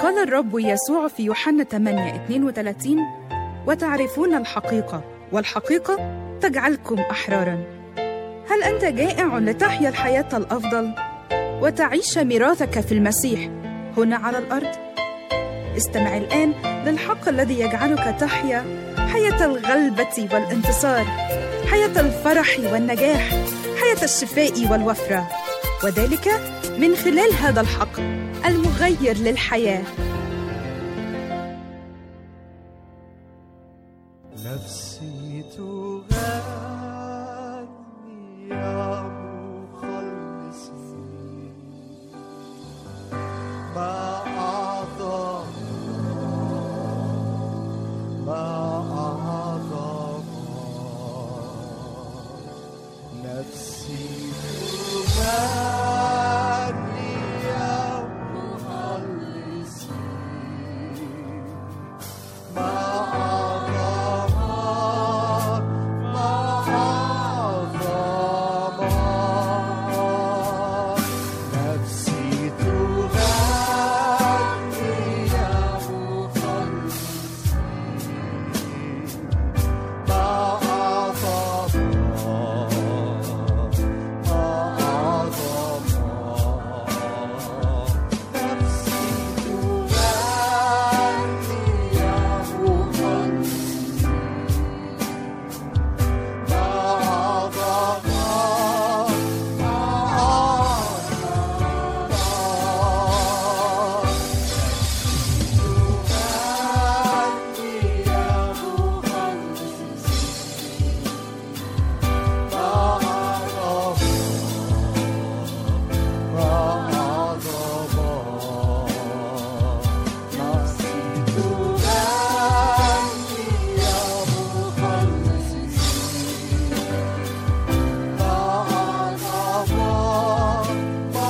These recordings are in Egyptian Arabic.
قال الرب يسوع في يوحنا 8 32 وتعرفون الحقيقة والحقيقة تجعلكم أحرارا هل أنت جائع لتحيا الحياة الأفضل وتعيش ميراثك في المسيح هنا على الأرض؟ استمع الآن للحق الذي يجعلك تحيا حياة الغلبة والانتصار حياة الفرح والنجاح حياة الشفاء والوفرة وذلك من خلال هذا الحق المغير للحياه نفسي تغني يا مخلصي ما أعظم ما أعظم نفسي تغني يا مخلصي ما أعظم ما أعظم نفسي تغني يا مخلصي ما أعظم ما أعظم نفسي تغني يا مخلصي ما أعظم ما أعظم تغني يا مخلصي ما أعظم ما أعظم نفسي تغني يا مخلصي ما أعظم ما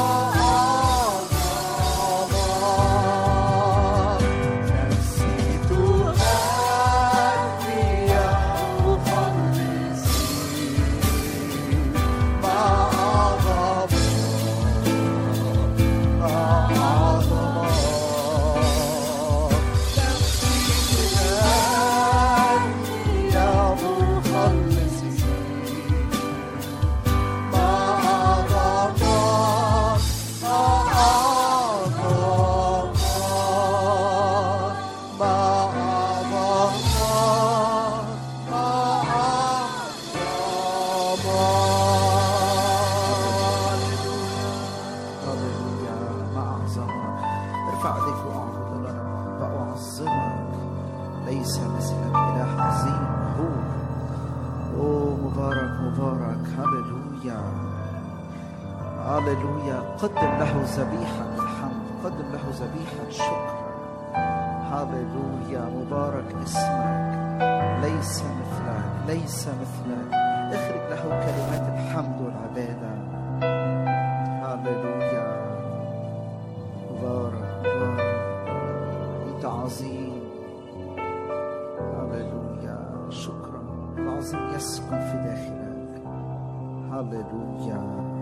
أعظم نفسي تغني يا مخلصي ما أعظم ما أعظم نفسي تغني يا مخلصي ما أعظم ما أعظم ما أعظم ما أعظم هللويا ما أعظمك ارفع ايديك واعبد الرب وأعظمك ليس مثلك إله عظيم هو أوه مبارك مبارك هللويا هللويا قدم له ذبيحة الحمد قدم له ذبيحة شكر هللويا مبارك اسمك ليس مثلك ليس مثلك اخرج له كلمات الحمد والعبادة هللويا مبارك مبارك انت عظيم هللويا شكرا العظيم يسكن في داخلك هللويا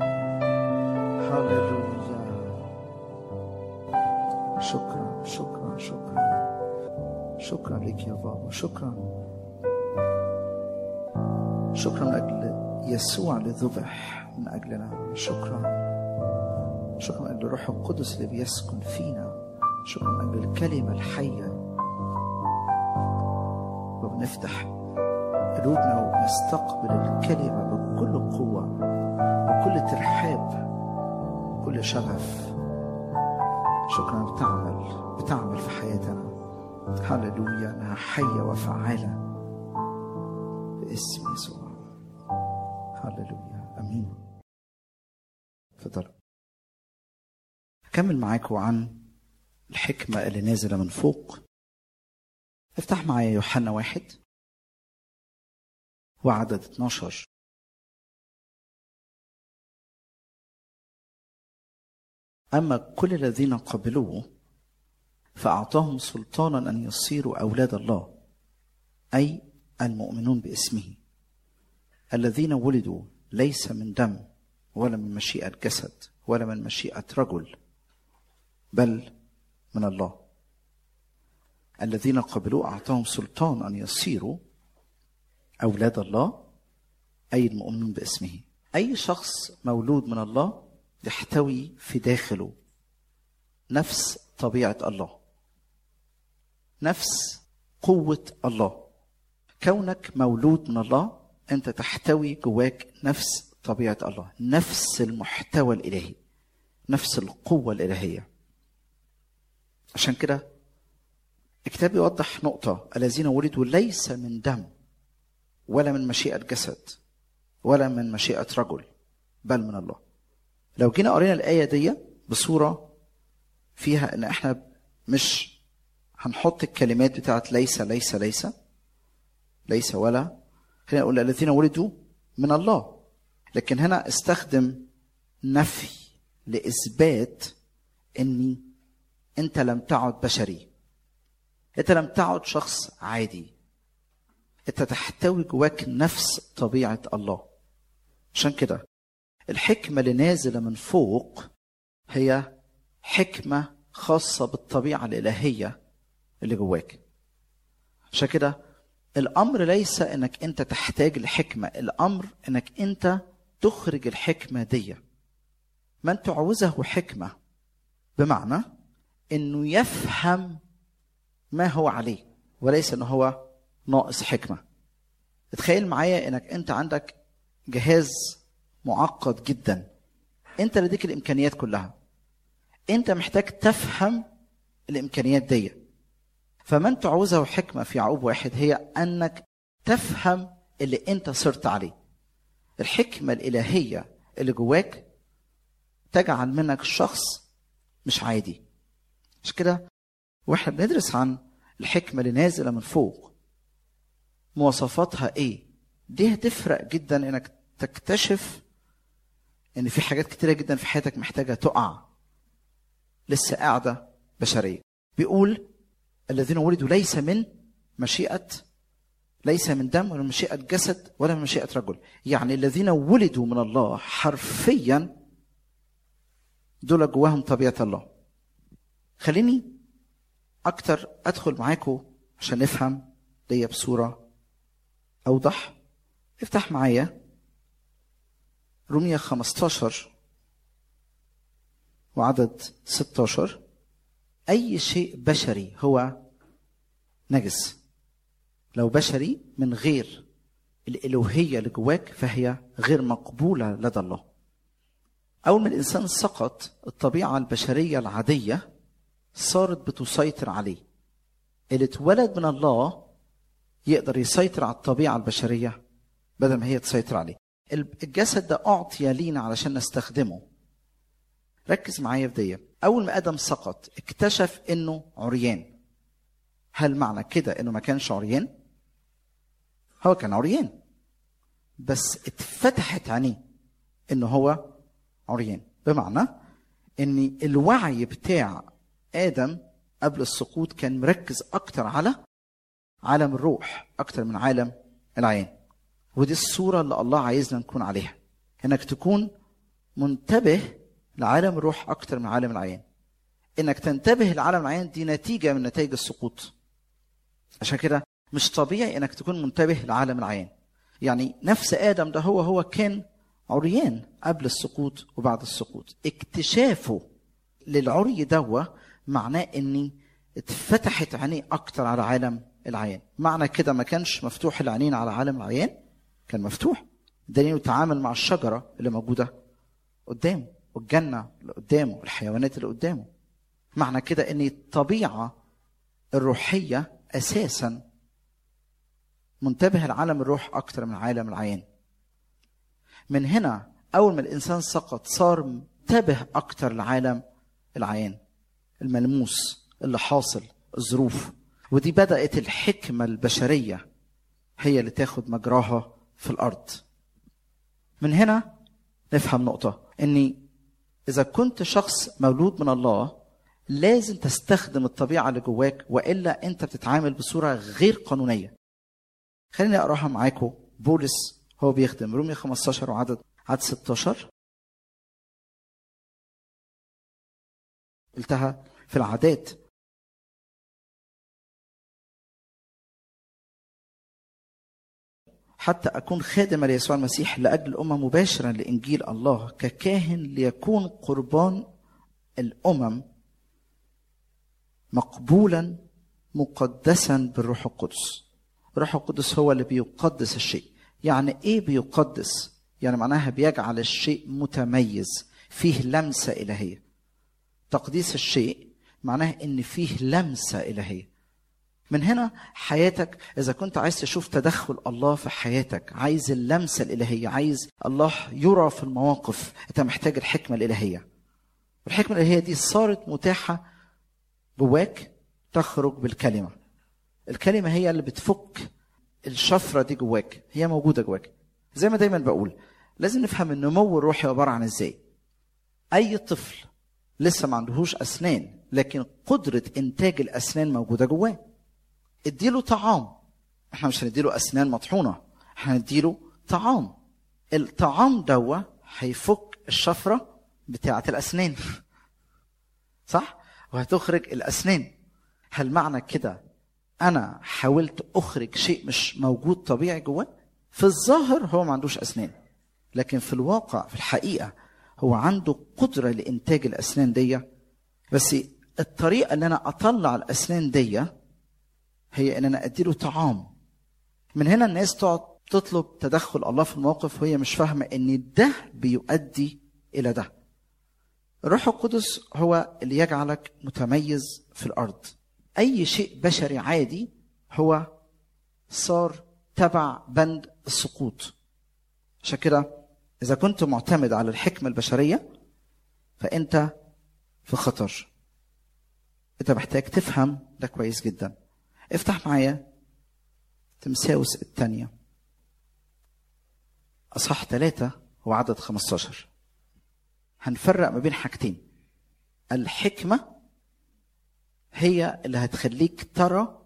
هللويا شكرا شكرا شكرا شكرا لك يا بابا شكرا شكرا من اجل يسوع اللي ذبح من اجلنا شكرا شكرا من اجل الروح القدس اللي بيسكن فينا شكرا من اجل الكلمه الحيه وبنفتح قلوبنا ونستقبل الكلمه بكل قوه بكل ترحاب بكل شغف شكرا بتعمل بتعمل في حياتنا هللويا انها حيه وفعاله باسم يسوع هللويا امين تفضل هكمل معاكم عن الحكمة اللي نازلة من فوق افتح معايا يوحنا واحد وعدد 12 أما كل الذين قبلوه فأعطاهم سلطانا أن يصيروا أولاد الله أي المؤمنون باسمه الذين ولدوا ليس من دم ولا من مشيئة جسد ولا من مشيئة رجل بل من الله الذين قبلوا أعطاهم سلطان أن يصيروا أولاد الله أي المؤمنون باسمه أي شخص مولود من الله يحتوي في داخله نفس طبيعة الله نفس قوة الله كونك مولود من الله أنت تحتوي جواك نفس طبيعة الله نفس المحتوى الإلهي نفس القوة الإلهية عشان كده الكتاب يوضح نقطة الذين ولدوا ليس من دم ولا من مشيئة جسد ولا من مشيئة رجل بل من الله لو جينا قرينا الآية دي بصورة فيها إن إحنا مش هنحط الكلمات بتاعت ليس ليس ليس ليس ولا خلينا نقول الذين ولدوا من الله لكن هنا استخدم نفي لإثبات إني أنت لم تعد بشري أنت لم تعد شخص عادي أنت تحتوي جواك نفس طبيعة الله عشان كده الحكمة اللي نازلة من فوق هي حكمة خاصة بالطبيعة الإلهية اللي جواك عشان كده الأمر ليس إنك أنت تحتاج لحكمة الأمر إنك أنت تخرج الحكمة دي من تعوزه حكمة بمعنى إنه يفهم ما هو عليه وليس إنه هو ناقص حكمة تخيل معايا إنك أنت عندك جهاز معقد جدا أنت لديك الإمكانيات كلها أنت محتاج تفهم الإمكانيات دي فمن تعوزه حكمة في يعقوب واحد هي أنك تفهم اللي أنت صرت عليه الحكمة الإلهية اللي جواك تجعل منك شخص مش عادي مش كده واحنا بندرس عن الحكمة اللي نازلة من فوق مواصفاتها ايه دي هتفرق جدا انك تكتشف ان في حاجات كتيرة جدا في حياتك محتاجة تقع لسه قاعدة بشرية بيقول الذين ولدوا ليس من مشيئة ليس من دم ولا من مشيئة جسد ولا من مشيئة رجل يعني الذين ولدوا من الله حرفيا دول جواهم طبيعة الله خليني أكتر أدخل معاكم عشان نفهم دي بصورة أوضح افتح معايا رومية 15 وعدد 16 أي شيء بشري هو نجس لو بشري من غير الإلوهية اللي جواك فهي غير مقبولة لدى الله أول ما الإنسان سقط الطبيعة البشرية العادية صارت بتسيطر عليه اللي اتولد من الله يقدر يسيطر على الطبيعة البشرية بدل ما هي تسيطر عليه الجسد ده أعطي لينا علشان نستخدمه ركز معايا في دي أول ما آدم سقط اكتشف إنه عريان هل معنى كده إنه ما كانش عريان؟ هو كان عريان بس اتفتحت عينيه إنه هو عريان بمعنى إن الوعي بتاع آدم قبل السقوط كان مركز أكتر على عالم الروح أكتر من عالم العين ودي الصورة اللي الله عايزنا نكون عليها إنك تكون منتبه لعالم الروح أكتر من عالم العين إنك تنتبه لعالم العين دي نتيجة من نتائج السقوط عشان كده مش طبيعي إنك تكون منتبه لعالم العين يعني نفس آدم ده هو هو كان عريان قبل السقوط وبعد السقوط اكتشافه للعري دوا معناه اني اتفتحت عينيه اكتر على عالم العيان معنى كده ما كانش مفتوح العينين على عالم العيان كان مفتوح دليل يتعامل مع الشجره اللي موجوده قدامه والجنه اللي قدامه والحيوانات اللي قدامه معنى كده ان الطبيعه الروحيه اساسا منتبه لعالم الروح اكتر من عالم العيان من هنا اول ما الانسان سقط صار منتبه اكتر لعالم العيان الملموس اللي حاصل الظروف ودي بدات الحكمه البشريه هي اللي تاخد مجراها في الارض من هنا نفهم نقطه اني اذا كنت شخص مولود من الله لازم تستخدم الطبيعه اللي جواك والا انت بتتعامل بصوره غير قانونيه خليني اقراها معاكم بولس هو بيخدم رومية 15 وعدد عدد 16 قلتها في العادات حتى أكون خادما ليسوع المسيح لأجل الأمم مباشرا لإنجيل الله ككاهن ليكون قربان الأمم مقبولا مقدسا بالروح القدس الروح القدس هو اللي بيقدس الشيء يعني ايه بيقدس يعني معناها بيجعل الشيء متميز فيه لمسه الهيه تقديس الشيء معناه ان فيه لمسه الهيه من هنا حياتك اذا كنت عايز تشوف تدخل الله في حياتك عايز اللمسه الالهيه عايز الله يرى في المواقف انت محتاج الحكمه الالهيه الحكمه الالهيه دي صارت متاحه جواك تخرج بالكلمه الكلمه هي اللي بتفك الشفره دي جواك هي موجوده جواك زي ما دايما بقول لازم نفهم النمو الروحي عباره عن ازاي اي طفل لسه ما عندهوش اسنان لكن قدره انتاج الاسنان موجوده جواه اديله طعام احنا مش هنديله اسنان مطحونه احنا هنديله طعام الطعام دوا هيفك الشفره بتاعه الاسنان صح وهتخرج الاسنان هل معنى كده انا حاولت اخرج شيء مش موجود طبيعي جواه في الظاهر هو ما عندوش اسنان لكن في الواقع في الحقيقه هو عنده قدره لانتاج الاسنان دي بس الطريقه اللي انا اطلع الاسنان دي هي ان انا اديله طعام من هنا الناس تقعد تطلب تدخل الله في الموقف وهي مش فاهمه ان ده بيؤدي الى ده الروح القدس هو اللي يجعلك متميز في الارض اي شيء بشري عادي هو صار تبع بند السقوط عشان كده اذا كنت معتمد على الحكمه البشريه فانت في خطر انت محتاج تفهم ده كويس جدا افتح معايا تمساوس الثانية أصح ثلاثة وعدد 15 هنفرق ما بين حاجتين الحكمة هي اللي هتخليك ترى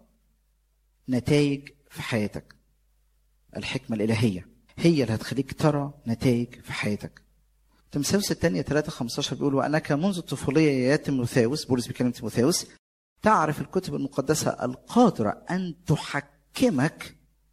نتائج في حياتك الحكمة الإلهية هي اللي هتخليك ترى نتائج في حياتك تمساوس الثانية 3 15 بيقول وأنك منذ الطفولية يا تيموثاوس بولس بيكلم تيموثاوس تعرف الكتب المقدسة القادرة أن تحكمك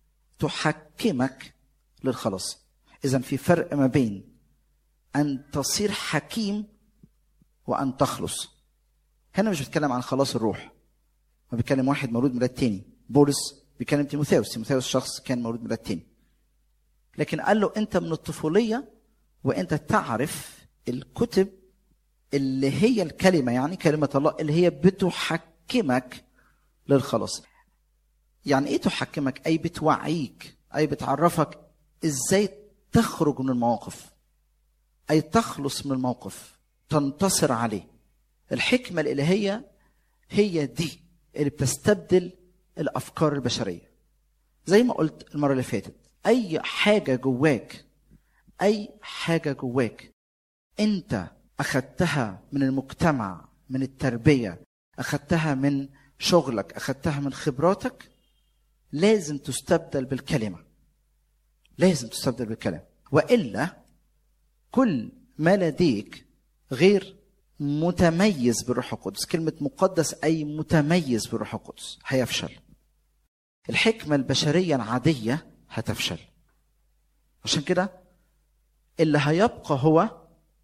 تحكمك للخلاص إذا في فرق ما بين أن تصير حكيم وأن تخلص هنا مش بيتكلم عن خلاص الروح ما بيتكلم واحد مولود ميلاد تاني بولس بيتكلم تيموثاوس تيموثاوس شخص كان مولود ميلاد تاني لكن قال له أنت من الطفولية وأنت تعرف الكتب اللي هي الكلمة يعني كلمة الله اللي هي بتحكمك للخلاص يعني ايه تحكمك اي بتوعيك اي بتعرفك ازاي تخرج من المواقف اي تخلص من الموقف تنتصر عليه الحكمة الإلهية هي دي اللي بتستبدل الأفكار البشرية زي ما قلت المرة اللي فاتت أي حاجة جواك أي حاجة جواك أنت أخدتها من المجتمع من التربية أخدتها من شغلك أخدتها من خبراتك لازم تستبدل بالكلمة لازم تستبدل بالكلمة وإلا كل ما لديك غير متميز بالروح القدس كلمة مقدس أي متميز بالروح القدس هيفشل الحكمة البشرية العادية هتفشل عشان كده اللي هيبقى هو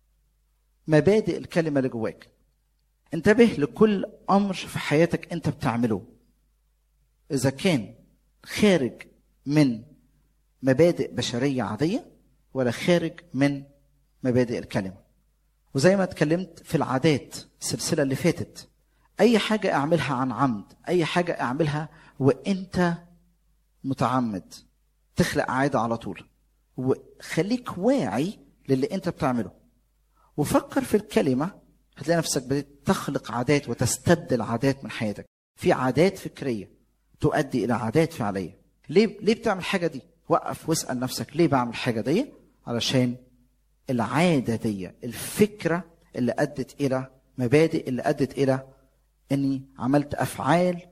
مبادئ الكلمة اللي جواك انتبه لكل أمر في حياتك أنت بتعمله إذا كان خارج من مبادئ بشرية عادية ولا خارج من مبادئ الكلمة وزي ما اتكلمت في العادات السلسلة اللي فاتت أي حاجة اعملها عن عمد أي حاجة اعملها وأنت متعمد تخلق عادة على طول وخليك واعي للي أنت بتعمله وفكر في الكلمة هتلاقي نفسك بدأت تخلق عادات وتستبدل عادات من حياتك في عادات فكرية تؤدي إلى عادات فعلية ليه ليه بتعمل الحاجة دي وقف واسأل نفسك ليه بعمل الحاجة دي علشان العادة دي الفكرة اللي أدت إلى مبادئ اللي أدت إلى إني عملت أفعال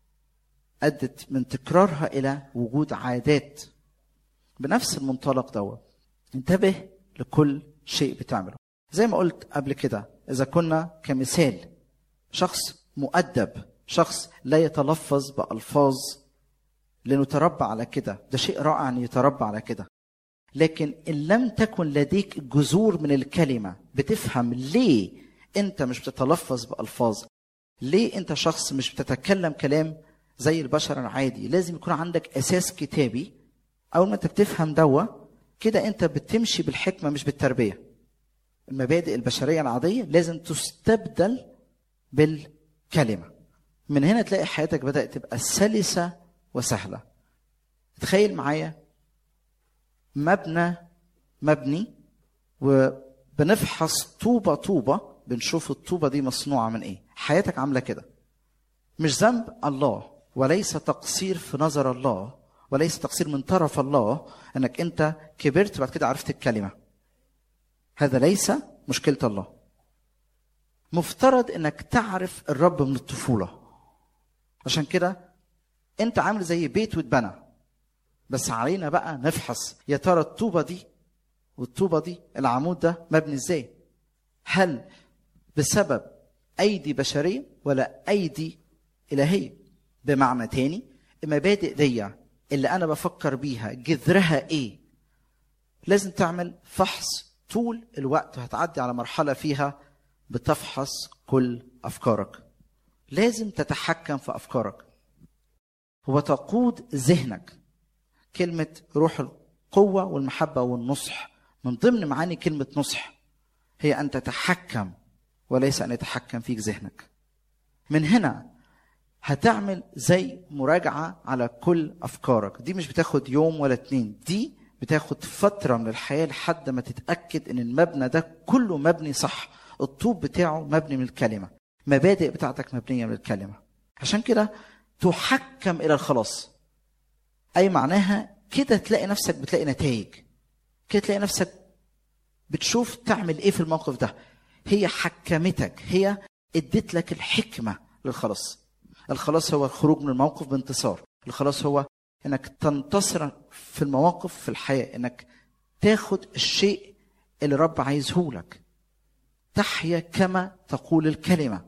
أدت من تكرارها إلى وجود عادات بنفس المنطلق دوت انتبه لكل شيء بتعمله زي ما قلت قبل كده إذا كنا كمثال شخص مؤدب شخص لا يتلفظ بألفاظ لانه تربى على كده ده شيء رائع ان يتربى على كده لكن ان لم تكن لديك جذور من الكلمه بتفهم ليه انت مش بتتلفظ بالفاظ ليه انت شخص مش بتتكلم كلام زي البشر العادي لازم يكون عندك اساس كتابي اول ما انت بتفهم دوا كده انت بتمشي بالحكمه مش بالتربيه المبادئ البشريه العاديه لازم تستبدل بالكلمه من هنا تلاقي حياتك بدات تبقى سلسه وسهله تخيل معايا مبنى مبني وبنفحص طوبه طوبه بنشوف الطوبه دي مصنوعه من ايه حياتك عامله كده مش ذنب الله وليس تقصير في نظر الله وليس تقصير من طرف الله انك انت كبرت بعد كده عرفت الكلمه هذا ليس مشكله الله مفترض انك تعرف الرب من الطفوله عشان كده انت عامل زي بيت واتبنى بس علينا بقى نفحص يا ترى الطوبه دي والطوبه دي العمود ده مبني ازاي هل بسبب ايدي بشريه ولا ايدي الهيه بمعنى تاني المبادئ دي اللي انا بفكر بيها جذرها ايه لازم تعمل فحص طول الوقت هتعدي على مرحله فيها بتفحص كل افكارك لازم تتحكم في افكارك وتقود ذهنك كلمه روح القوه والمحبه والنصح من ضمن معاني كلمه نصح هي ان تتحكم وليس ان يتحكم فيك ذهنك من هنا هتعمل زي مراجعة على كل أفكارك دي مش بتاخد يوم ولا اتنين دي بتاخد فترة من الحياة لحد ما تتأكد إن المبنى ده كله مبني صح الطوب بتاعه مبني من الكلمة مبادئ بتاعتك مبنية من الكلمة عشان كده تحكم إلى الخلاص أي معناها كده تلاقي نفسك بتلاقي نتائج كده تلاقي نفسك بتشوف تعمل ايه في الموقف ده هي حكمتك هي اديت لك الحكمه للخلاص الخلاص هو الخروج من الموقف بانتصار الخلاص هو انك تنتصر في المواقف في الحياه انك تاخد الشيء اللي رب عايزه لك تحيا كما تقول الكلمه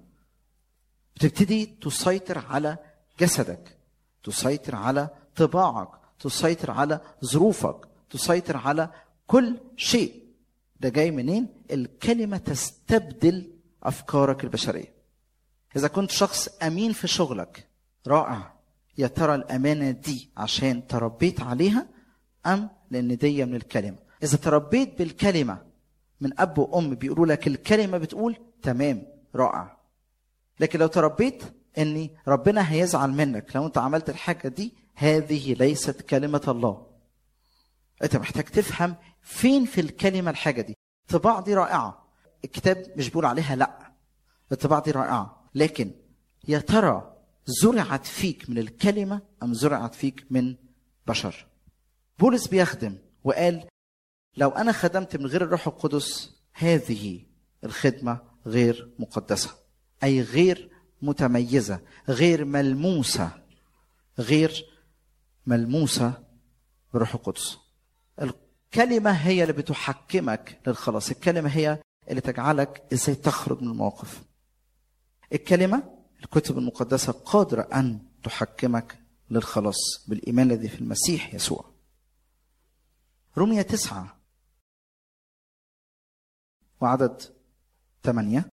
بتبتدي تسيطر على جسدك تسيطر على طباعك تسيطر على ظروفك تسيطر على كل شيء ده جاي منين الكلمه تستبدل افكارك البشريه إذا كنت شخص أمين في شغلك رائع يا ترى الأمانة دي عشان تربيت عليها أم لأن دي من الكلمة إذا تربيت بالكلمة من أب وأم بيقولوا لك الكلمة بتقول تمام رائع لكن لو تربيت أني ربنا هيزعل منك لو أنت عملت الحاجة دي هذه ليست كلمة الله أنت محتاج تفهم فين في الكلمة الحاجة دي الطباع دي رائعة الكتاب مش بيقول عليها لأ الطباع دي رائعة لكن يا ترى زرعت فيك من الكلمة أم زرعت فيك من بشر بولس بيخدم وقال لو أنا خدمت من غير الروح القدس هذه الخدمة غير مقدسة أي غير متميزة غير ملموسة غير ملموسة بالروح القدس الكلمة هي اللي بتحكمك للخلاص الكلمة هي اللي تجعلك ازاي تخرج من المواقف الكلمة الكتب المقدسة قادرة أن تحكمك للخلاص بالإيمان الذي في المسيح يسوع رمية تسعة وعدد ثمانية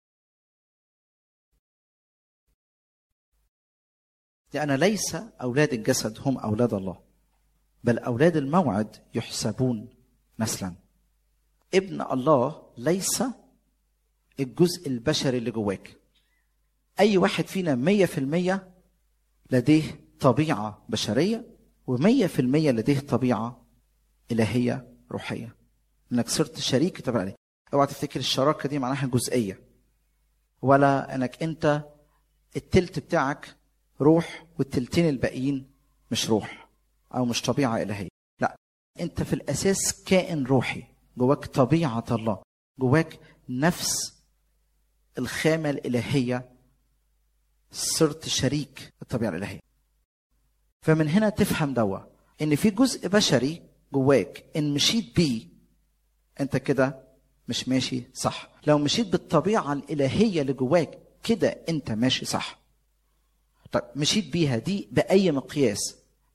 لأن ليس أولاد الجسد هم أولاد الله بل أولاد الموعد يحسبون نسلا ابن الله ليس الجزء البشري اللي جواك أي واحد فينا مية في المية لديه طبيعة بشرية ومية في المية لديه طبيعة إلهية روحية إنك صرت شريك تبع عليه اوعى تفتكر الشراكة دي معناها جزئية ولا إنك أنت التلت بتاعك روح والتلتين الباقيين مش روح أو مش طبيعة إلهية لا أنت في الأساس كائن روحي جواك طبيعة الله جواك نفس الخامة الإلهية صرت شريك الطبيعه الالهيه فمن هنا تفهم دوا ان في جزء بشري جواك ان مشيت بيه انت كده مش ماشي صح لو مشيت بالطبيعه الالهيه اللي جواك كده انت ماشي صح طب مشيت بيها دي باي مقياس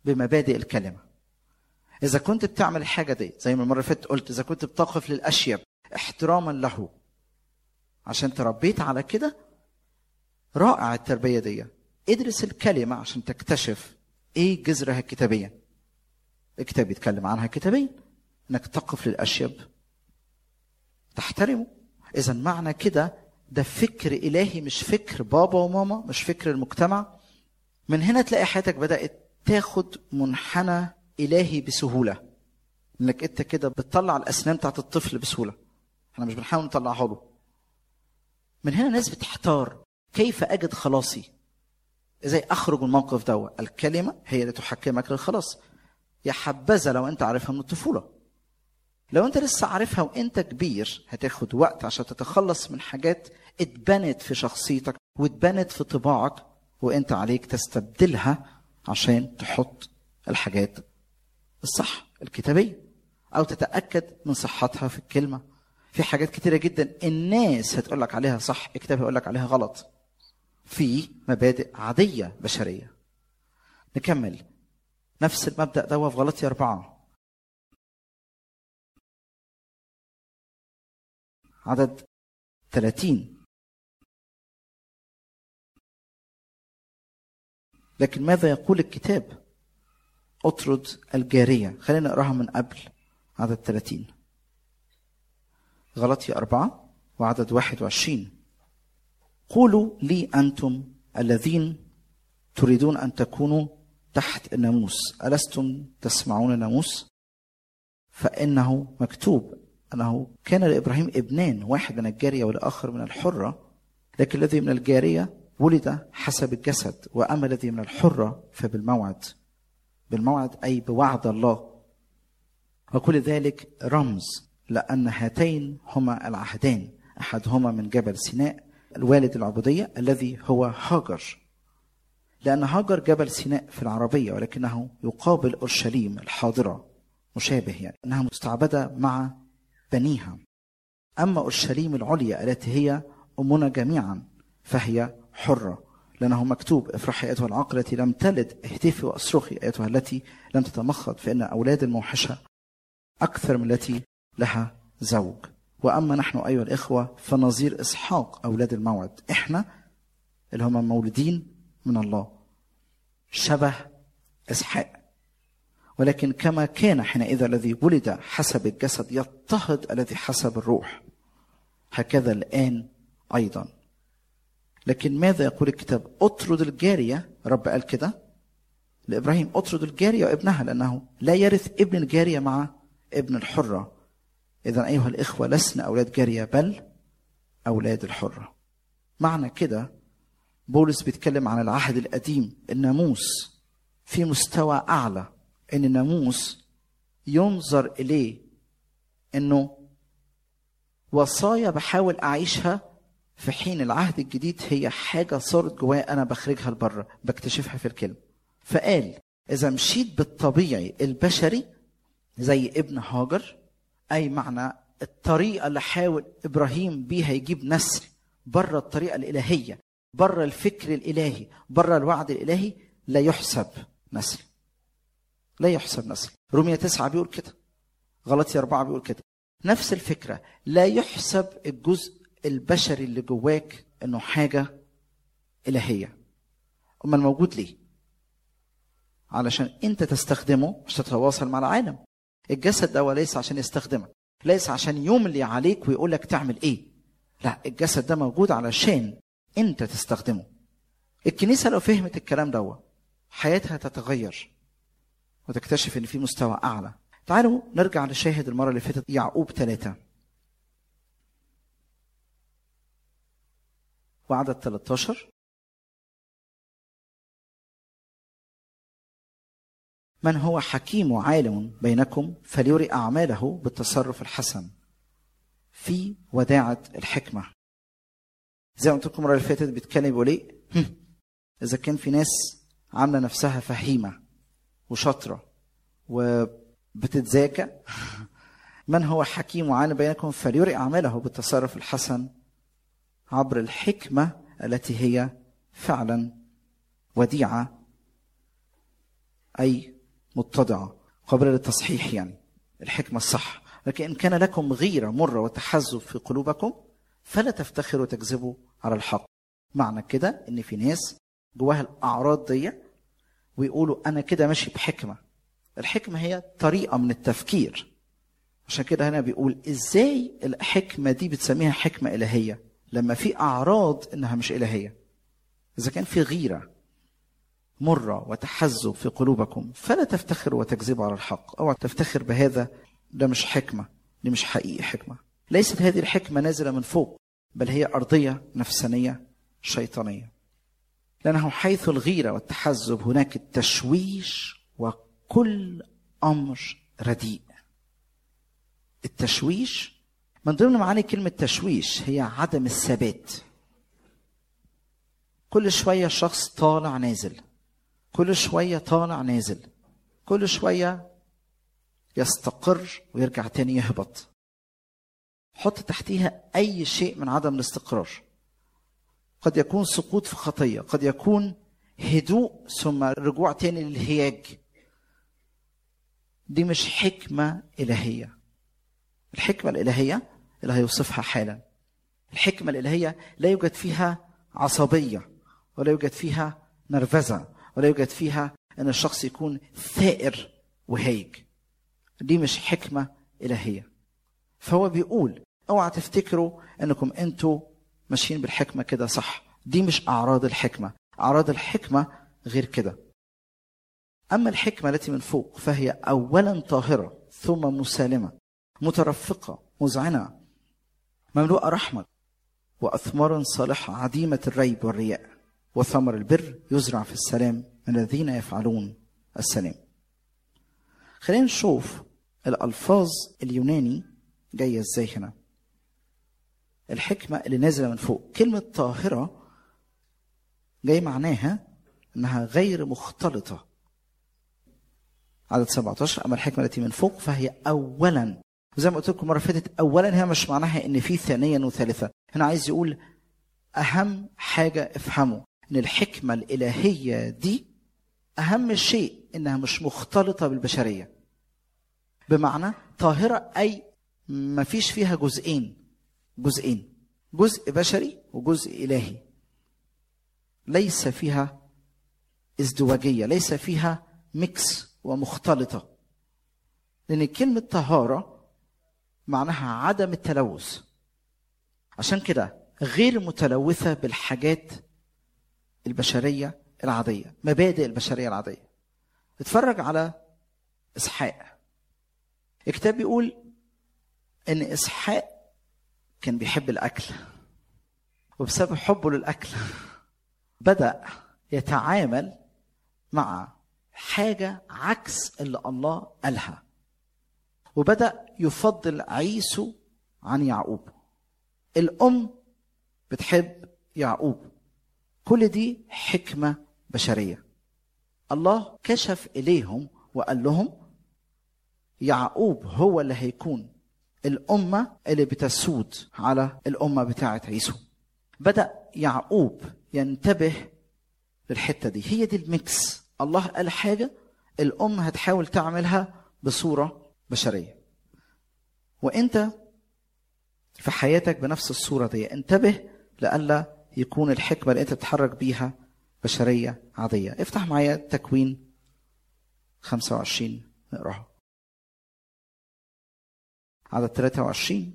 بمبادئ الكلمة إذا كنت بتعمل الحاجة دي زي ما المرة اللي فاتت قلت إذا كنت بتقف للأشيب احتراما له عشان تربيت على كده رائع التربية دي ادرس الكلمة عشان تكتشف ايه جذرها كتابيا الكتاب بيتكلم عنها كتابيا انك تقف للأشيب تحترمه إذا معنى كده ده فكر إلهي مش فكر بابا وماما مش فكر المجتمع من هنا تلاقي حياتك بدأت تاخد منحنى إلهي بسهولة انك انت كده بتطلع الأسنان بتاعت الطفل بسهولة احنا مش بنحاول نطلعها له من هنا ناس بتحتار كيف أجد خلاصي ازاي اخرج من الموقف ده الكلمه هي اللي تحكمك للخلاص يا حبذا لو انت عارفها من الطفوله لو انت لسه عارفها وانت كبير هتاخد وقت عشان تتخلص من حاجات اتبنت في شخصيتك واتبنت في طباعك وانت عليك تستبدلها عشان تحط الحاجات الصح الكتابيه او تتاكد من صحتها في الكلمه في حاجات كتيره جدا الناس هتقول لك عليها صح الكتاب هيقول لك عليها غلط في مبادئ عادية بشرية نكمل نفس المبدأ ده في غلطية أربعة عدد 30 لكن ماذا يقول الكتاب اطرد الجارية خلينا نقراها من قبل عدد 30 غلطية أربعة وعدد 21 قولوا لي انتم الذين تريدون ان تكونوا تحت الناموس الستم تسمعون الناموس فانه مكتوب انه كان لابراهيم ابنان واحد من الجاريه والاخر من الحره لكن الذي من الجاريه ولد حسب الجسد واما الذي من الحره فبالموعد بالموعد اي بوعد الله وكل ذلك رمز لان هاتين هما العهدان احدهما من جبل سيناء الوالد العبودية الذي هو هاجر لأن هاجر جبل سيناء في العربية ولكنه يقابل أورشليم الحاضرة مشابه يعني أنها مستعبدة مع بنيها أما أورشليم العليا التي هي أمنا جميعا فهي حرة لأنه مكتوب افرحي أيتها العقل التي لم تلد اهتفي وأصرخي أيتها التي لم تتمخض فإن أولاد الموحشة أكثر من التي لها زوج واما نحن ايها الاخوه فنظير اسحاق اولاد الموعد احنا اللي هم مولودين من الله شبه اسحاق ولكن كما كان حينئذ الذي ولد حسب الجسد يضطهد الذي حسب الروح هكذا الان ايضا لكن ماذا يقول الكتاب اطرد الجاريه رب قال كده لابراهيم اطرد الجاريه وابنها لانه لا يرث ابن الجاريه مع ابن الحره إذا أيها الإخوة لسنا أولاد جارية بل أولاد الحرة معنى كده بولس بيتكلم عن العهد القديم الناموس في مستوى أعلى إن الناموس ينظر إليه إنه وصايا بحاول أعيشها في حين العهد الجديد هي حاجة صارت جوايا أنا بخرجها لبره بكتشفها في الكلمة فقال إذا مشيت بالطبيعي البشري زي ابن هاجر اي معنى الطريقه اللي حاول ابراهيم بيها يجيب نسل بره الطريقه الالهيه بره الفكر الالهي بره الوعد الالهي لا يحسب نسل لا يحسب نسل رومية تسعة بيقول كده غلطي أربعة بيقول كده نفس الفكرة لا يحسب الجزء البشري اللي جواك انه حاجة إلهية أما الموجود ليه علشان انت تستخدمه مش تتواصل مع العالم الجسد ده ليس عشان يستخدمك ليس عشان يملي عليك ويقول لك تعمل ايه لا الجسد ده موجود علشان انت تستخدمه الكنيسة لو فهمت الكلام ده حياتها تتغير وتكتشف ان في مستوى اعلى تعالوا نرجع لشاهد المرة اللي فاتت يعقوب ثلاثة وعدد 13 من هو حكيم وعالم بينكم فليري أعماله بالتصرف الحسن في وداعة الحكمة زي ما قلت لكم المرة اللي فاتت بيتكلم بيقول ايه إذا كان في ناس عاملة نفسها فهيمة وشاطرة وبتتذاكى من هو حكيم وعالم بينكم فليري أعماله بالتصرف الحسن عبر الحكمة التي هي فعلا وديعة أي متضعة قابلة للتصحيح يعني الحكمة الصح لكن إن كان لكم غيرة مرة وتحزب في قلوبكم فلا تفتخروا وتكذبوا على الحق معنى كده إن في ناس جواها الأعراض دي ويقولوا أنا كده ماشي بحكمة الحكمة هي طريقة من التفكير عشان كده هنا بيقول إزاي الحكمة دي بتسميها حكمة إلهية لما في أعراض إنها مش إلهية إذا كان في غيرة مرة وتحزب في قلوبكم فلا تفتخروا وتكذبوا على الحق أو تفتخر بهذا ده مش حكمة دي مش حقيقي حكمة ليست هذه الحكمة نازلة من فوق بل هي أرضية نفسانية شيطانية لأنه حيث الغيرة والتحزب هناك التشويش وكل أمر رديء التشويش من ضمن معاني كلمة تشويش هي عدم الثبات كل شوية شخص طالع نازل كل شوية طالع نازل كل شوية يستقر ويرجع تاني يهبط حط تحتيها أي شيء من عدم الاستقرار قد يكون سقوط في خطية قد يكون هدوء ثم رجوع تاني للهياج دي مش حكمة إلهية الحكمة الإلهية اللي هيوصفها حالا الحكمة الإلهية لا يوجد فيها عصبية ولا يوجد فيها نرفزة ولا يوجد فيها أن الشخص يكون ثائر وهيج دي مش حكمة إلهية فهو بيقول اوعى تفتكروا انكم انتوا ماشيين بالحكمة كده صح دي مش أعراض الحكمة أعراض الحكمة غير كده أما الحكمة التي من فوق فهي أولا طاهرة ثم مسالمة مترفقة مذعنة مملوءة رحمة وأثمار صالحة عديمة الريب والرياء وثمر البر يزرع في السلام من الذين يفعلون السلام خلينا نشوف الألفاظ اليوناني جاية ازاي هنا الحكمة اللي نازلة من فوق كلمة طاهرة جاي معناها انها غير مختلطة عدد 17 اما الحكمة التي من فوق فهي اولا زي ما قلت لكم مرة فاتت اولا هي مش معناها ان في ثانيا وثالثا هنا عايز يقول اهم حاجة افهموا ان الحكمة الالهية دي اهم شيء انها مش مختلطة بالبشرية بمعنى طاهرة اي ما فيش فيها جزئين جزئين جزء بشري وجزء إلهي ليس فيها ازدواجية ليس فيها ميكس ومختلطة لأن كلمة طهارة معناها عدم التلوث عشان كده غير متلوثة بالحاجات البشرية العادية مبادئ البشرية العادية اتفرج على إسحاق الكتاب بيقول ان اسحاق كان بيحب الاكل وبسبب حبه للاكل بدا يتعامل مع حاجه عكس اللي الله قالها وبدا يفضل عيسو عن يعقوب الام بتحب يعقوب كل دي حكمه بشريه الله كشف اليهم وقال لهم يعقوب هو اللي هيكون الأمة اللي بتسود على الأمة بتاعة عيسو بدأ يعقوب ينتبه للحتة دي هي دي الميكس الله قال حاجة الأم هتحاول تعملها بصورة بشرية وانت في حياتك بنفس الصورة دي انتبه لألا يكون الحكمة اللي انت بتتحرك بيها بشرية عادية افتح معايا تكوين 25 نقراها عدد 23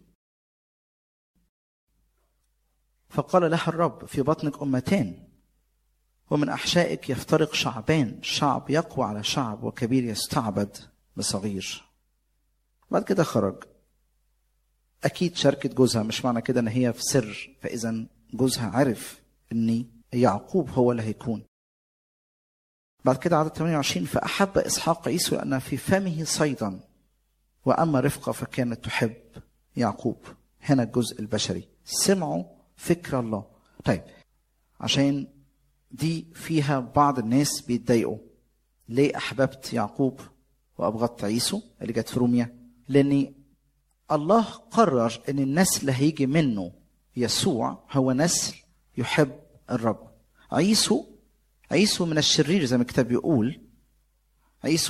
فقال لها الرب في بطنك أمتان ومن أحشائك يفترق شعبان شعب يقوى على شعب وكبير يستعبد بصغير بعد كده خرج أكيد شاركت جوزها مش معنى كده إن هي في سر فإذا جوزها عرف إن يعقوب هو اللي هيكون بعد كده عدد 28 فأحب إسحاق عيسو لأن في فمه صيدا وأما رفقة فكانت تحب يعقوب هنا الجزء البشري سمعوا فكر الله طيب عشان دي فيها بعض الناس بيتضايقوا ليه أحببت يعقوب وأبغضت عيسو اللي جت في روميا لأن الله قرر أن النسل اللي هيجي منه يسوع هو نسل يحب الرب عيسو عيسو من الشرير زي ما الكتاب بيقول عيسو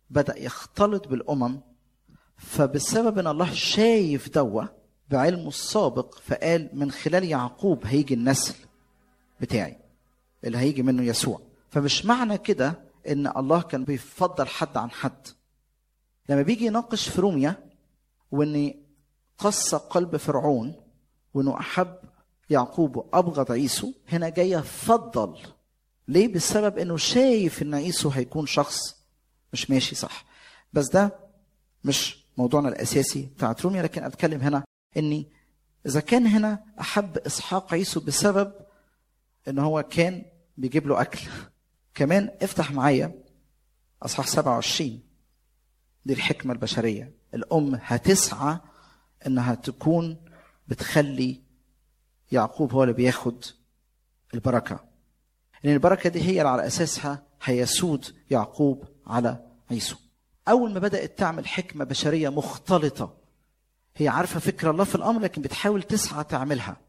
بدا يختلط بالامم فبسبب ان الله شايف دوا بعلمه السابق فقال من خلال يعقوب هيجي النسل بتاعي اللي هيجي منه يسوع فمش معنى كده ان الله كان بيفضل حد عن حد لما بيجي يناقش في روميا وان قسى قلب فرعون وانه احب يعقوب وابغض عيسو هنا جاي فضل ليه بسبب انه شايف ان عيسو هيكون شخص مش ماشي صح بس ده مش موضوعنا الاساسي بتاعت روميا لكن اتكلم هنا اني اذا كان هنا احب اسحاق عيسو بسبب ان هو كان بيجيب له اكل كمان افتح معايا اصحاح 27 دي الحكمه البشريه الام هتسعى انها تكون بتخلي يعقوب هو اللي بياخد البركه لان البركه دي هي اللي على اساسها هيسود يعقوب على عيسو اول ما بدات تعمل حكمه بشريه مختلطه هي عارفه فكر الله في الامر لكن بتحاول تسعى تعملها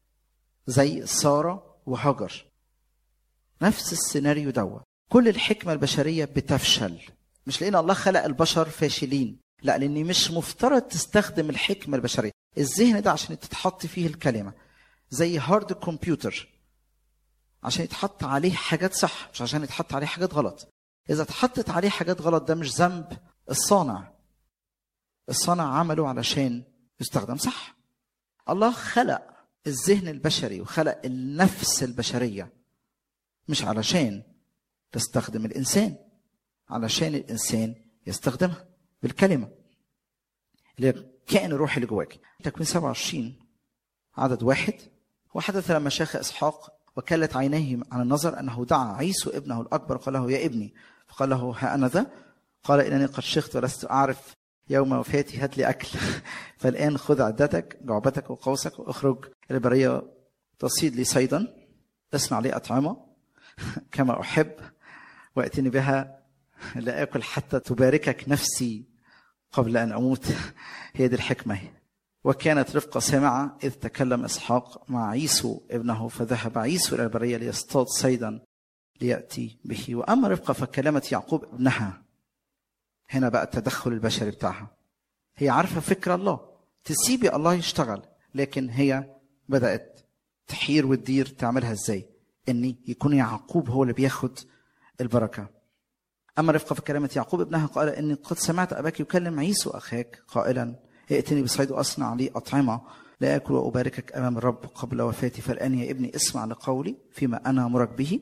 زي ساره وهاجر نفس السيناريو دوا كل الحكمه البشريه بتفشل مش لان الله خلق البشر فاشلين لا لاني مش مفترض تستخدم الحكمه البشريه الذهن ده عشان تتحط فيه الكلمه زي هارد كمبيوتر عشان يتحط عليه حاجات صح مش عشان يتحط عليه حاجات غلط اذا اتحطت عليه حاجات غلط ده مش ذنب الصانع الصانع عمله علشان يستخدم صح الله خلق الذهن البشري وخلق النفس البشريه مش علشان تستخدم الانسان علشان الانسان يستخدمها بالكلمه اللي هي الكائن الروحي اللي جواك تكوين 27 عدد واحد وحدث لما شاخ اسحاق وكلت عينيه عن النظر انه دعا عيسو ابنه الاكبر قال له يا ابني فقال له ها انا ذا قال انني قد شخت ولست اعرف يوم وفاتي هات لي اكل فالان خذ عدتك جعبتك وقوسك واخرج الى البريه تصيد لي صيدا اصنع لي اطعمه كما احب واتني بها لا اكل حتى تباركك نفسي قبل ان اموت هي دي الحكمه هي وكانت رفقة سامعة إذ تكلم إسحاق مع عيسو ابنه فذهب عيسو إلى البرية ليصطاد صيدا ليأتي به وأما رفقة فكلمت يعقوب ابنها هنا بقى التدخل البشري بتاعها هي عارفة فكر الله تسيبي الله يشتغل لكن هي بدأت تحير وتدير تعملها ازاي ان يكون يعقوب هو اللي بياخد البركة أما رفقة فكلمت يعقوب ابنها قال إني قد سمعت أباك يكلم عيسو أخاك قائلا ائتني بصيد واصنع لي اطعمه لا اكل واباركك امام الرب قبل وفاتي فالان يا ابني اسمع لقولي فيما انا امرك به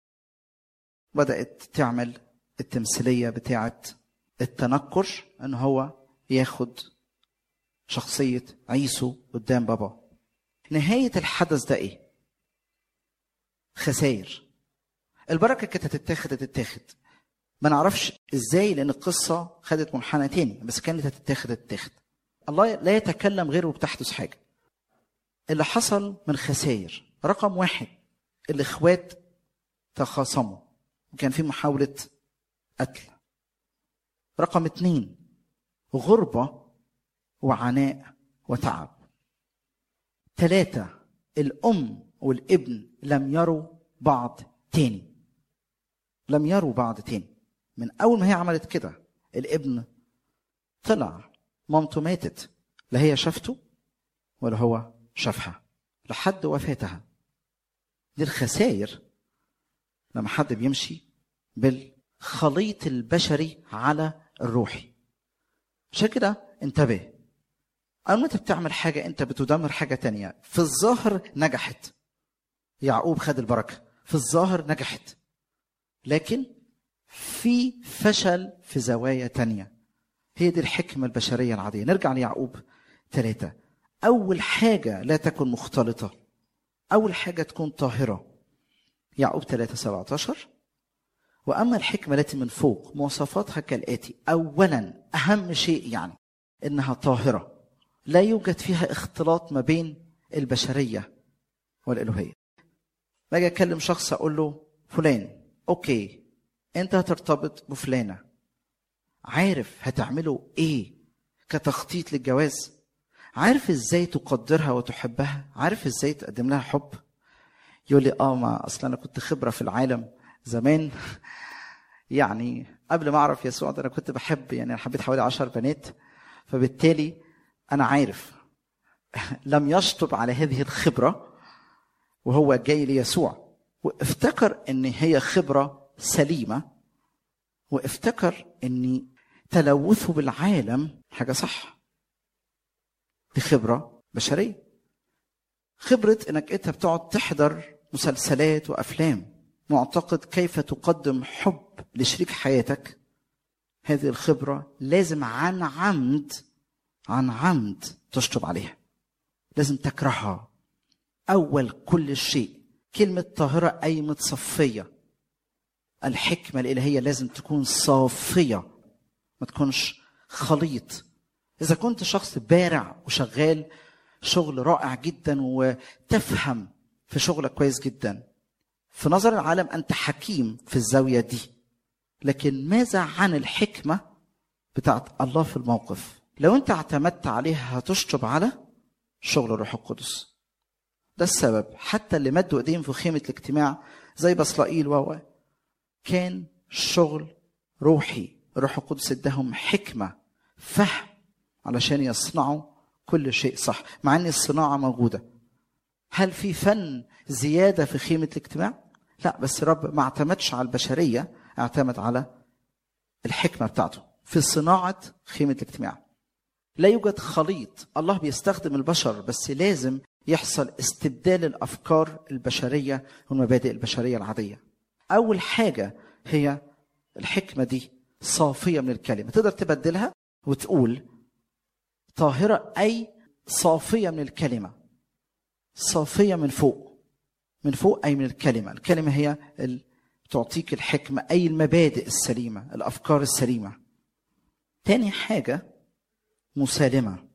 بدات تعمل التمثيليه بتاعه التنكر ان هو ياخد شخصيه عيسو قدام بابا نهايه الحدث ده ايه خسائر البركه كانت هتتاخد هتتاخد ما نعرفش ازاي لان القصه خدت منحنى تاني بس كانت هتتاخد هتتاخد الله لا يتكلم غير وبتحدث حاجة اللي حصل من خسائر رقم واحد الإخوات تخاصموا وكان في محاولة قتل رقم اتنين غربة وعناء وتعب ثلاثة الأم والابن لم يروا بعض تاني لم يروا بعض تاني من أول ما هي عملت كده الابن طلع مامته ماتت لا هي شافته ولا هو شافها لحد وفاتها دي الخسائر لما حد بيمشي بالخليط البشري على الروحي عشان كده انتبه أول ما انت بتعمل حاجة انت بتدمر حاجة تانية في الظاهر نجحت يعقوب خد البركة في الظاهر نجحت لكن في فشل في زوايا تانية هي دي الحكمة البشرية العادية نرجع ليعقوب ثلاثة أول حاجة لا تكن مختلطة أول حاجة تكون طاهرة يعقوب ثلاثة سبعة عشر وأما الحكمة التي من فوق مواصفاتها كالآتي أولا أهم شيء يعني إنها طاهرة لا يوجد فيها اختلاط ما بين البشرية والإلوهية باجي أكلم شخص أقول له فلان أوكي أنت هترتبط بفلانة عارف هتعملوا ايه كتخطيط للجواز عارف ازاي تقدرها وتحبها عارف ازاي تقدم لها حب يقول لي اه ما اصلا انا كنت خبره في العالم زمان يعني قبل ما اعرف يسوع ده انا كنت بحب يعني انا حبيت حوالي عشر بنات فبالتالي انا عارف لم يشطب على هذه الخبره وهو جاي ليسوع وافتكر ان هي خبره سليمه وافتكر ان تلوثه بالعالم حاجه صح دي خبره بشريه خبره انك انت بتقعد تحضر مسلسلات وافلام معتقد كيف تقدم حب لشريك حياتك هذه الخبره لازم عن عمد عن عمد تشطب عليها لازم تكرهها اول كل شيء كلمه طاهره اي متصفيه الحكمه الالهيه لازم تكون صافيه ما تكونش خليط اذا كنت شخص بارع وشغال شغل رائع جدا وتفهم في شغلك كويس جدا في نظر العالم انت حكيم في الزاويه دي لكن ماذا عن الحكمه بتاعت الله في الموقف لو انت اعتمدت عليها هتشطب على شغل الروح القدس ده السبب حتى اللي مدوا ايديهم في خيمه الاجتماع زي بصلائيل و كان شغل روحي الروح القدس اداهم حكمه فهم علشان يصنعوا كل شيء صح مع ان الصناعه موجوده هل في فن زياده في خيمه الاجتماع لا بس الرب ما اعتمدش على البشريه اعتمد على الحكمه بتاعته في صناعه خيمه الاجتماع لا يوجد خليط الله بيستخدم البشر بس لازم يحصل استبدال الافكار البشريه والمبادئ البشريه العاديه اول حاجه هي الحكمه دي صافيه من الكلمه تقدر تبدلها وتقول طاهره اي صافيه من الكلمه صافيه من فوق من فوق اي من الكلمه الكلمه هي ال... تعطيك الحكمه اي المبادئ السليمه الافكار السليمه تاني حاجه مسالمه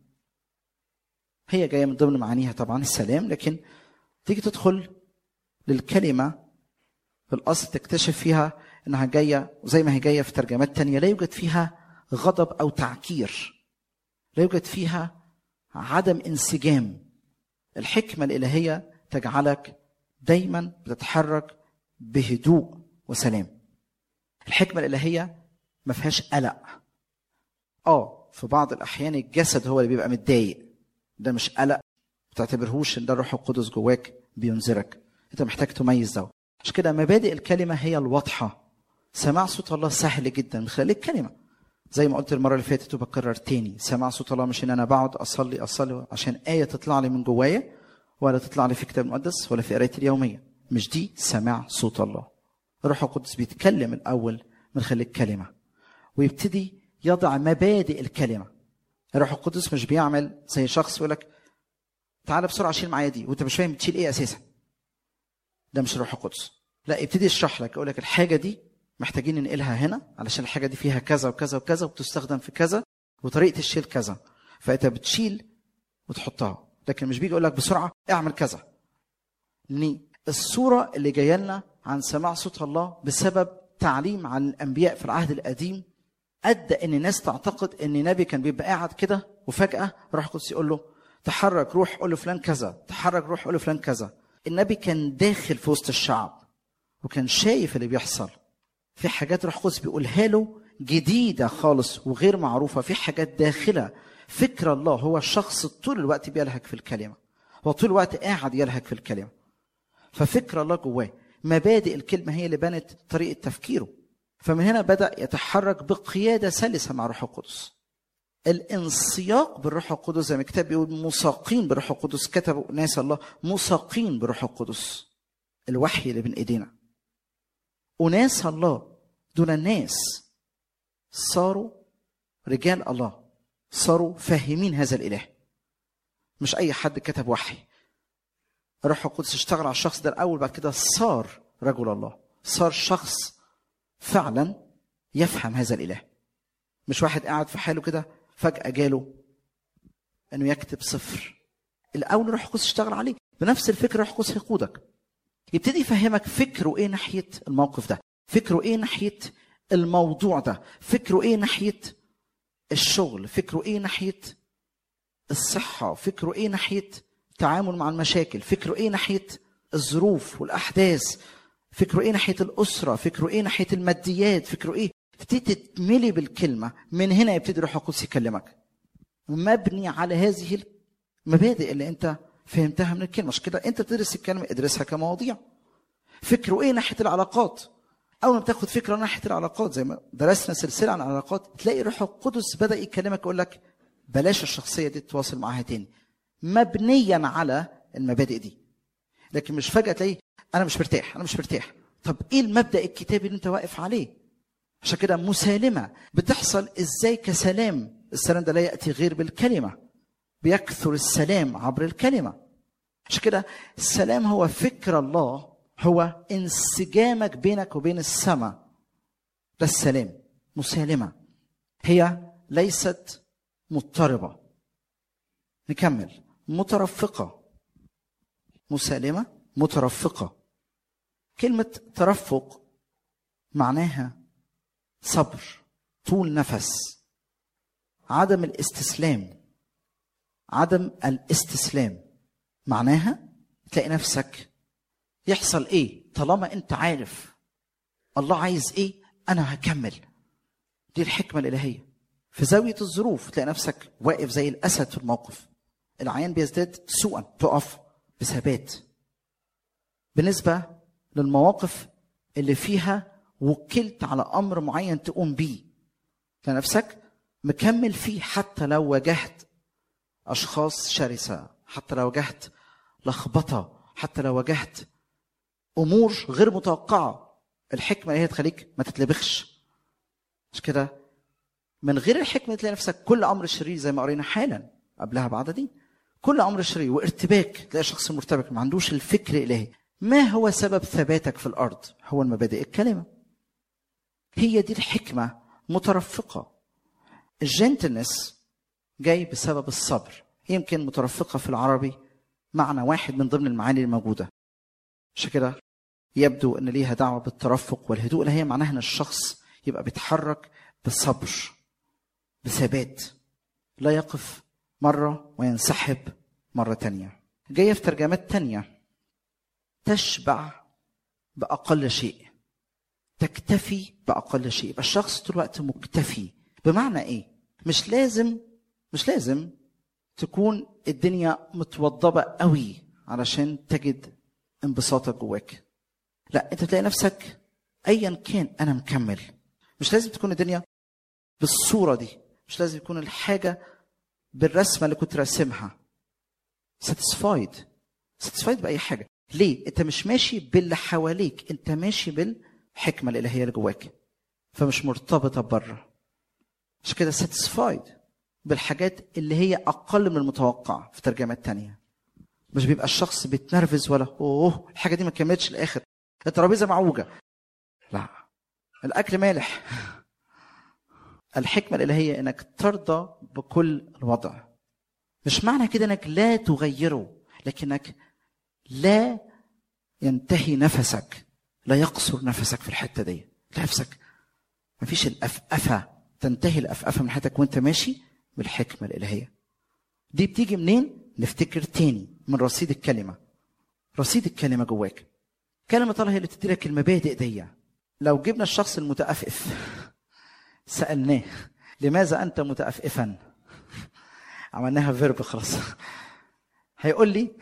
هي جايه من ضمن معانيها طبعا السلام لكن تيجي تدخل للكلمه في الاصل تكتشف فيها انها جايه زي ما هي جايه في ترجمات تانية لا يوجد فيها غضب او تعكير لا يوجد فيها عدم انسجام الحكمه الالهيه تجعلك دايما بتتحرك بهدوء وسلام الحكمه الالهيه ما فيهاش قلق اه في بعض الاحيان الجسد هو اللي بيبقى متضايق ده مش قلق ما تعتبرهوش ان ده الروح القدس جواك بينذرك انت محتاج تميز ده عشان كده مبادئ الكلمه هي الواضحه سماع صوت الله سهل جدا من خلال الكلمه زي ما قلت المره اللي فاتت وبكرر تاني سماع صوت الله مش ان انا بقعد اصلي اصلي عشان ايه تطلع لي من جوايا ولا تطلع لي في كتاب المقدس ولا في قرايه اليوميه مش دي سماع صوت الله الروح القدس بيتكلم الاول من خلال الكلمه ويبتدي يضع مبادئ الكلمه الروح القدس مش بيعمل زي شخص يقول لك تعالى بسرعه شيل معايا دي وانت مش فاهم بتشيل ايه اساسا ده مش الروح القدس لا يبتدي يشرح لك يقول لك الحاجه دي محتاجين ننقلها هنا علشان الحاجه دي فيها كذا وكذا وكذا وبتستخدم في كذا وطريقه الشيل كذا فانت بتشيل وتحطها لكن مش بيجي يقول لك بسرعه اعمل كذا ليه الصوره اللي جايه لنا عن سماع صوت الله بسبب تعليم عن الانبياء في العهد القديم ادى ان الناس تعتقد ان النبي كان بيبقى قاعد كده وفجاه روح القدس يقول له تحرك روح قول لفلان كذا تحرك روح قول لفلان كذا النبي كان داخل في وسط الشعب وكان شايف اللي بيحصل في حاجات روح القدس بيقولها له جديده خالص وغير معروفه في حاجات داخله فكر الله هو الشخص طول الوقت بيلهك في الكلمه هو طول الوقت قاعد يلهك في الكلمه ففكر الله جواه مبادئ الكلمه هي اللي بنت طريقه تفكيره فمن هنا بدا يتحرك بقياده سلسه مع روح القدس الانسياق بالروح القدس زي ما الكتاب بيقول مساقين بالروح القدس كتبوا ناس الله مساقين بالروح القدس الوحي اللي بين ايدينا اناس الله دون الناس صاروا رجال الله صاروا فاهمين هذا الاله مش اي حد كتب وحي الروح القدس اشتغل على الشخص ده الاول بعد كده صار رجل الله صار شخص فعلا يفهم هذا الاله مش واحد قاعد في حاله كده فجاه جاله انه يكتب صفر الاول الروح القدس اشتغل عليه بنفس الفكره الروح القدس هيقودك يبتدي يفهمك فكره ايه ناحيه الموقف ده فكره ايه ناحيه الموضوع ده فكره ايه ناحيه الشغل فكره ايه ناحيه الصحه فكره ايه ناحيه التعامل مع المشاكل فكره ايه ناحيه الظروف والاحداث فكره ايه ناحيه الاسره فكره ايه ناحيه الماديات فكره ايه تبتدي تتملي بالكلمه من هنا يبتدي الروح القدس يكلمك مبني على هذه المبادئ اللي انت فهمتها من الكلمه عشان كده انت بتدرس الكلمه ادرسها كمواضيع فكره ايه ناحيه العلاقات اول ما بتاخد فكره ناحيه العلاقات زي ما درسنا سلسله عن العلاقات تلاقي الروح القدس بدا يكلمك يقول لك بلاش الشخصيه دي تتواصل معاها تاني مبنيا على المبادئ دي لكن مش فجاه تلاقيه انا مش مرتاح انا مش مرتاح طب ايه المبدا الكتابي اللي انت واقف عليه عشان كده مسالمه بتحصل ازاي كسلام السلام ده لا ياتي غير بالكلمه بيكثر السلام عبر الكلمه عشان كده السلام هو فكر الله هو انسجامك بينك وبين السماء ده السلام مسالمه هي ليست مضطربه نكمل مترفقه مسالمه مترفقه كلمه ترفق معناها صبر طول نفس عدم الاستسلام عدم الاستسلام معناها تلاقي نفسك يحصل ايه طالما انت عارف الله عايز ايه انا هكمل دي الحكمه الالهيه في زاويه الظروف تلاقي نفسك واقف زي الاسد في الموقف العيان بيزداد سوءا تقف بثبات بالنسبه للمواقف اللي فيها وكلت على امر معين تقوم بيه تلاقي نفسك مكمل فيه حتى لو واجهت اشخاص شرسه حتى لو واجهت لخبطه حتى لو واجهت امور غير متوقعه الحكمه هي تخليك ما تتلبخش مش كده من غير الحكمه تلاقي نفسك كل امر شرير زي ما قرينا حالا قبلها بعددين كل امر شرير وارتباك تلاقي شخص مرتبك ما عندوش الفكر الالهي ما هو سبب ثباتك في الارض هو المبادئ الكلمه هي دي الحكمه مترفقه الجنتلنس جاي بسبب الصبر يمكن مترفقه في العربي معنى واحد من ضمن المعاني الموجوده عشان كده يبدو ان ليها دعوه بالترفق والهدوء اللي هي معناها ان الشخص يبقى بيتحرك بصبر بثبات لا يقف مره وينسحب مره تانية جايه في ترجمات تانية تشبع باقل شيء تكتفي باقل شيء يبقى الشخص طول الوقت مكتفي بمعنى ايه مش لازم مش لازم تكون الدنيا متوضبه قوي علشان تجد انبساطك جواك لا انت تلاقي نفسك ايا كان انا مكمل مش لازم تكون الدنيا بالصوره دي مش لازم يكون الحاجه بالرسمه اللي كنت راسمها ساتيسفايد ساتيسفايد باي حاجه ليه انت مش ماشي باللي حواليك انت ماشي بالحكمه الالهيه اللي جواك فمش مرتبطه بره عشان كده ساتيسفايد بالحاجات اللي هي اقل من المتوقع في ترجمات تانية مش بيبقى الشخص بيتنرفز ولا اوه الحاجه دي ما كملتش الاخر الترابيزه معوجه لا الاكل مالح الحكمه الالهيه انك ترضى بكل الوضع مش معنى كده انك لا تغيره لكنك لا ينتهي نفسك لا يقصر نفسك في الحته دي نفسك مفيش الافافه تنتهي الافافه من حياتك وانت ماشي بالحكمه الالهيه دي بتيجي منين نفتكر تاني من رصيد الكلمه رصيد الكلمه جواك كلمه الله هي اللي بتدي لك المبادئ دي لو جبنا الشخص المتأفف سألناه لماذا أنت متأففا عملناها فيرب خلاص هيقول لي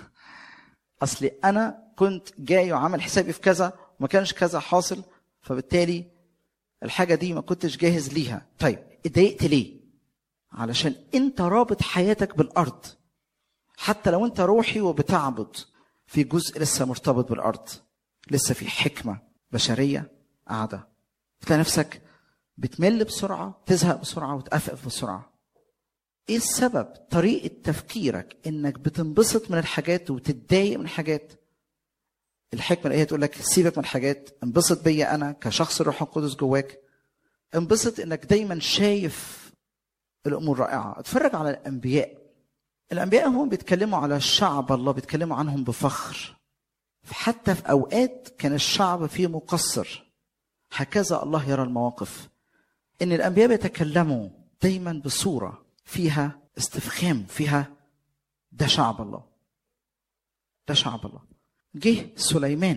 أصلي أنا كنت جاي وعامل حسابي في كذا وما كانش كذا حاصل فبالتالي الحاجة دي ما كنتش جاهز ليها طيب اتضايقت ليه علشان انت رابط حياتك بالارض حتى لو انت روحي وبتعبد في جزء لسه مرتبط بالارض لسه في حكمه بشريه قاعده تلاقي نفسك بتمل بسرعه تزهق بسرعه وتقفف بسرعه ايه السبب طريقه تفكيرك انك بتنبسط من الحاجات وتتضايق من الحاجات الحكمه اللي هي تقول لك سيبك من الحاجات انبسط بيا انا كشخص الروح القدس جواك انبسط انك دايما شايف الامور رائعه اتفرج على الانبياء الانبياء هم بيتكلموا على الشعب الله بيتكلموا عنهم بفخر حتى في اوقات كان الشعب فيه مقصر هكذا الله يرى المواقف ان الانبياء بيتكلموا دايما بصوره فيها استفخام فيها ده شعب الله ده شعب الله جه سليمان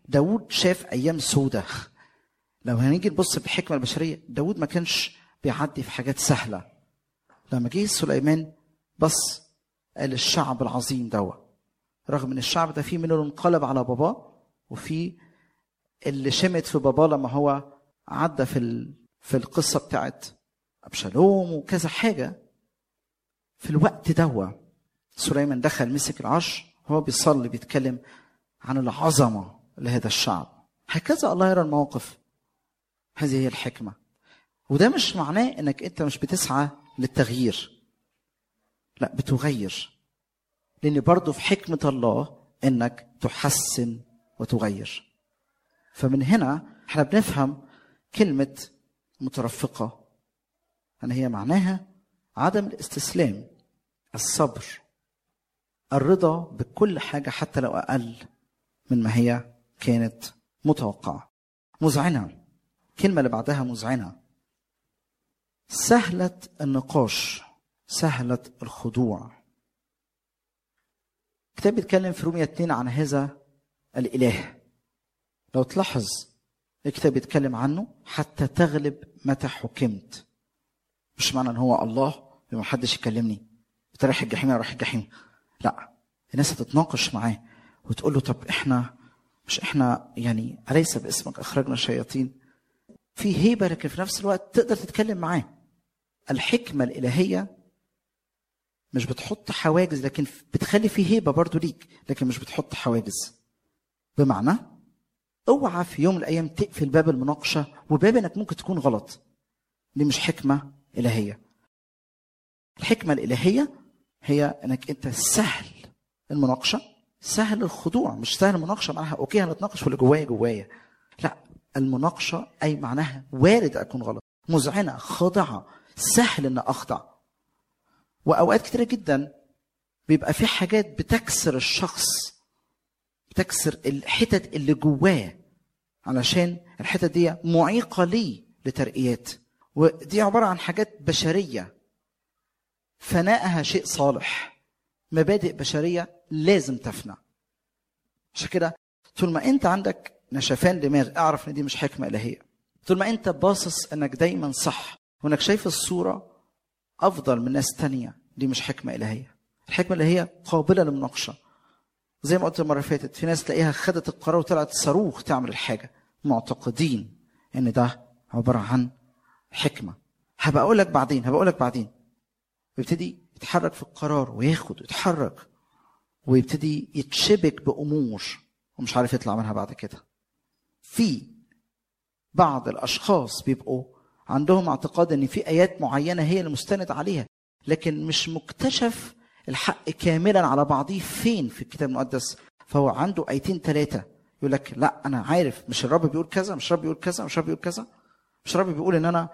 داود شاف ايام سودة لو هنيجي نبص بالحكمه البشريه داود ما كانش بيعدي في حاجات سهله لما جه سليمان بص قال الشعب العظيم دوا رغم ان الشعب ده فيه منه اللي انقلب على باباه وفي اللي شمت في باباه لما هو عدى في ال... في القصه بتاعت ابشالوم وكذا حاجه في الوقت دوا سليمان دخل مسك العرش هو بيصلي بيتكلم عن العظمه لهذا الشعب هكذا الله يرى المواقف هذه هي الحكمه وده مش معناه انك انت مش بتسعى للتغيير لا بتغير لان برضه في حكمه الله انك تحسن وتغير فمن هنا احنا بنفهم كلمه مترفقه ان هي معناها عدم الاستسلام الصبر الرضا بكل حاجه حتى لو اقل من ما هي كانت متوقعه مذعنه الكلمه اللي بعدها مذعنه سهله النقاش سهله الخضوع الكتاب بيتكلم في رومية 2 عن هذا الإله لو تلاحظ الكتاب بيتكلم عنه حتى تغلب متى حكمت مش معنى ان هو الله ما حدش يكلمني انت رايح الجحيم رايح الجحيم لا الناس هتتناقش معاه وتقول له طب احنا مش احنا يعني اليس باسمك اخرجنا الشياطين في هيبه لكن في نفس الوقت تقدر تتكلم معاه الحكمه الالهيه مش بتحط حواجز لكن بتخلي فيه هيبه برضو ليك لكن مش بتحط حواجز بمعنى اوعى في يوم من الايام تقفل باب المناقشه وباب انك ممكن تكون غلط دي مش حكمه الهيه الحكمه الالهيه هي انك انت سهل المناقشه سهل الخضوع مش سهل المناقشه معناها اوكي هنتناقش في اللي جوايا جوايا لا المناقشه اي معناها وارد اكون غلط مذعنه خاضعه سهل ان اخضع واوقات كتيره جدا بيبقى في حاجات بتكسر الشخص بتكسر الحتت اللي جواه علشان الحتت دي معيقه ليه لترقيات ودي عباره عن حاجات بشريه فنائها شيء صالح مبادئ بشريه لازم تفنى عشان كده طول ما انت عندك نشفان دماغ اعرف ان دي مش حكمه الهيه طول ما انت باصص انك دايما صح وانك شايف الصوره افضل من ناس تانية دي مش حكمه الهيه الحكمه الهيه قابله للمناقشه زي ما قلت المره اللي فاتت في ناس تلاقيها خدت القرار وطلعت صاروخ تعمل الحاجه معتقدين ان ده عباره عن حكمه هبقى اقول لك بعدين هبقى اقول لك بعدين ويبتدي يتحرك في القرار وياخد ويتحرك ويبتدي يتشبك بامور ومش عارف يطلع منها بعد كده في بعض الاشخاص بيبقوا عندهم اعتقاد ان في ايات معينه هي المستند عليها لكن مش مكتشف الحق كاملا على بعضيه فين في الكتاب المقدس فهو عنده ايتين ثلاثه يقول لك لا انا عارف مش الرب بيقول كذا مش الرب بيقول كذا مش الرب بيقول كذا مش الرب بيقول ان انا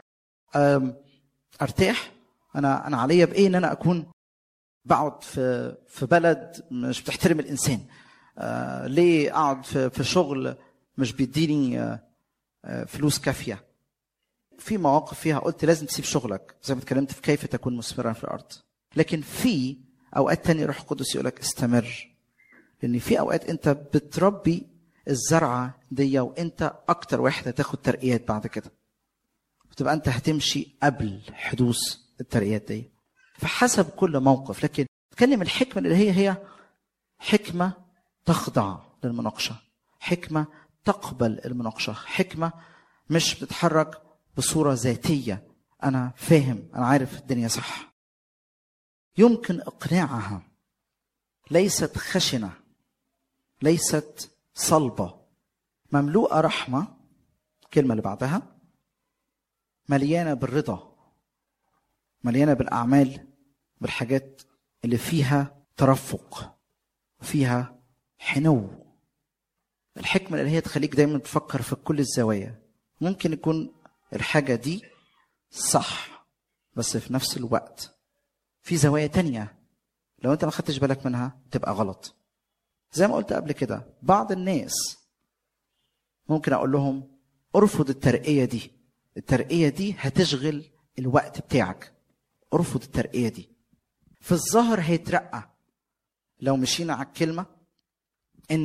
ارتاح انا انا عليا بايه ان انا اكون بقعد في في بلد مش بتحترم الانسان آه ليه اقعد في في شغل مش بيديني آه فلوس كافيه في مواقف فيها قلت لازم تسيب شغلك زي ما اتكلمت في كيف تكون مثمرا في الارض لكن في اوقات تانية روح القدس يقول لك استمر لان في اوقات انت بتربي الزرعه دي وانت اكتر واحد هتاخد ترقيات بعد كده وتبقى انت هتمشي قبل حدوث الترقيات دي فحسب كل موقف لكن تكلم الحكمه اللي هي هي حكمه تخضع للمناقشه حكمه تقبل المناقشه حكمه مش بتتحرك بصوره ذاتيه انا فاهم انا عارف الدنيا صح يمكن اقناعها ليست خشنه ليست صلبه مملوءه رحمه الكلمه اللي بعدها مليانه بالرضا مليانه بالاعمال بالحاجات اللي فيها ترفق وفيها حنو الحكمه اللي هي تخليك دايما تفكر في كل الزوايا ممكن يكون الحاجه دي صح بس في نفس الوقت في زوايا تانية لو انت ما خدتش بالك منها تبقى غلط زي ما قلت قبل كده بعض الناس ممكن اقول لهم ارفض الترقيه دي الترقيه دي هتشغل الوقت بتاعك ارفض الترقيه دي في الظاهر هيترقى لو مشينا على الكلمه اني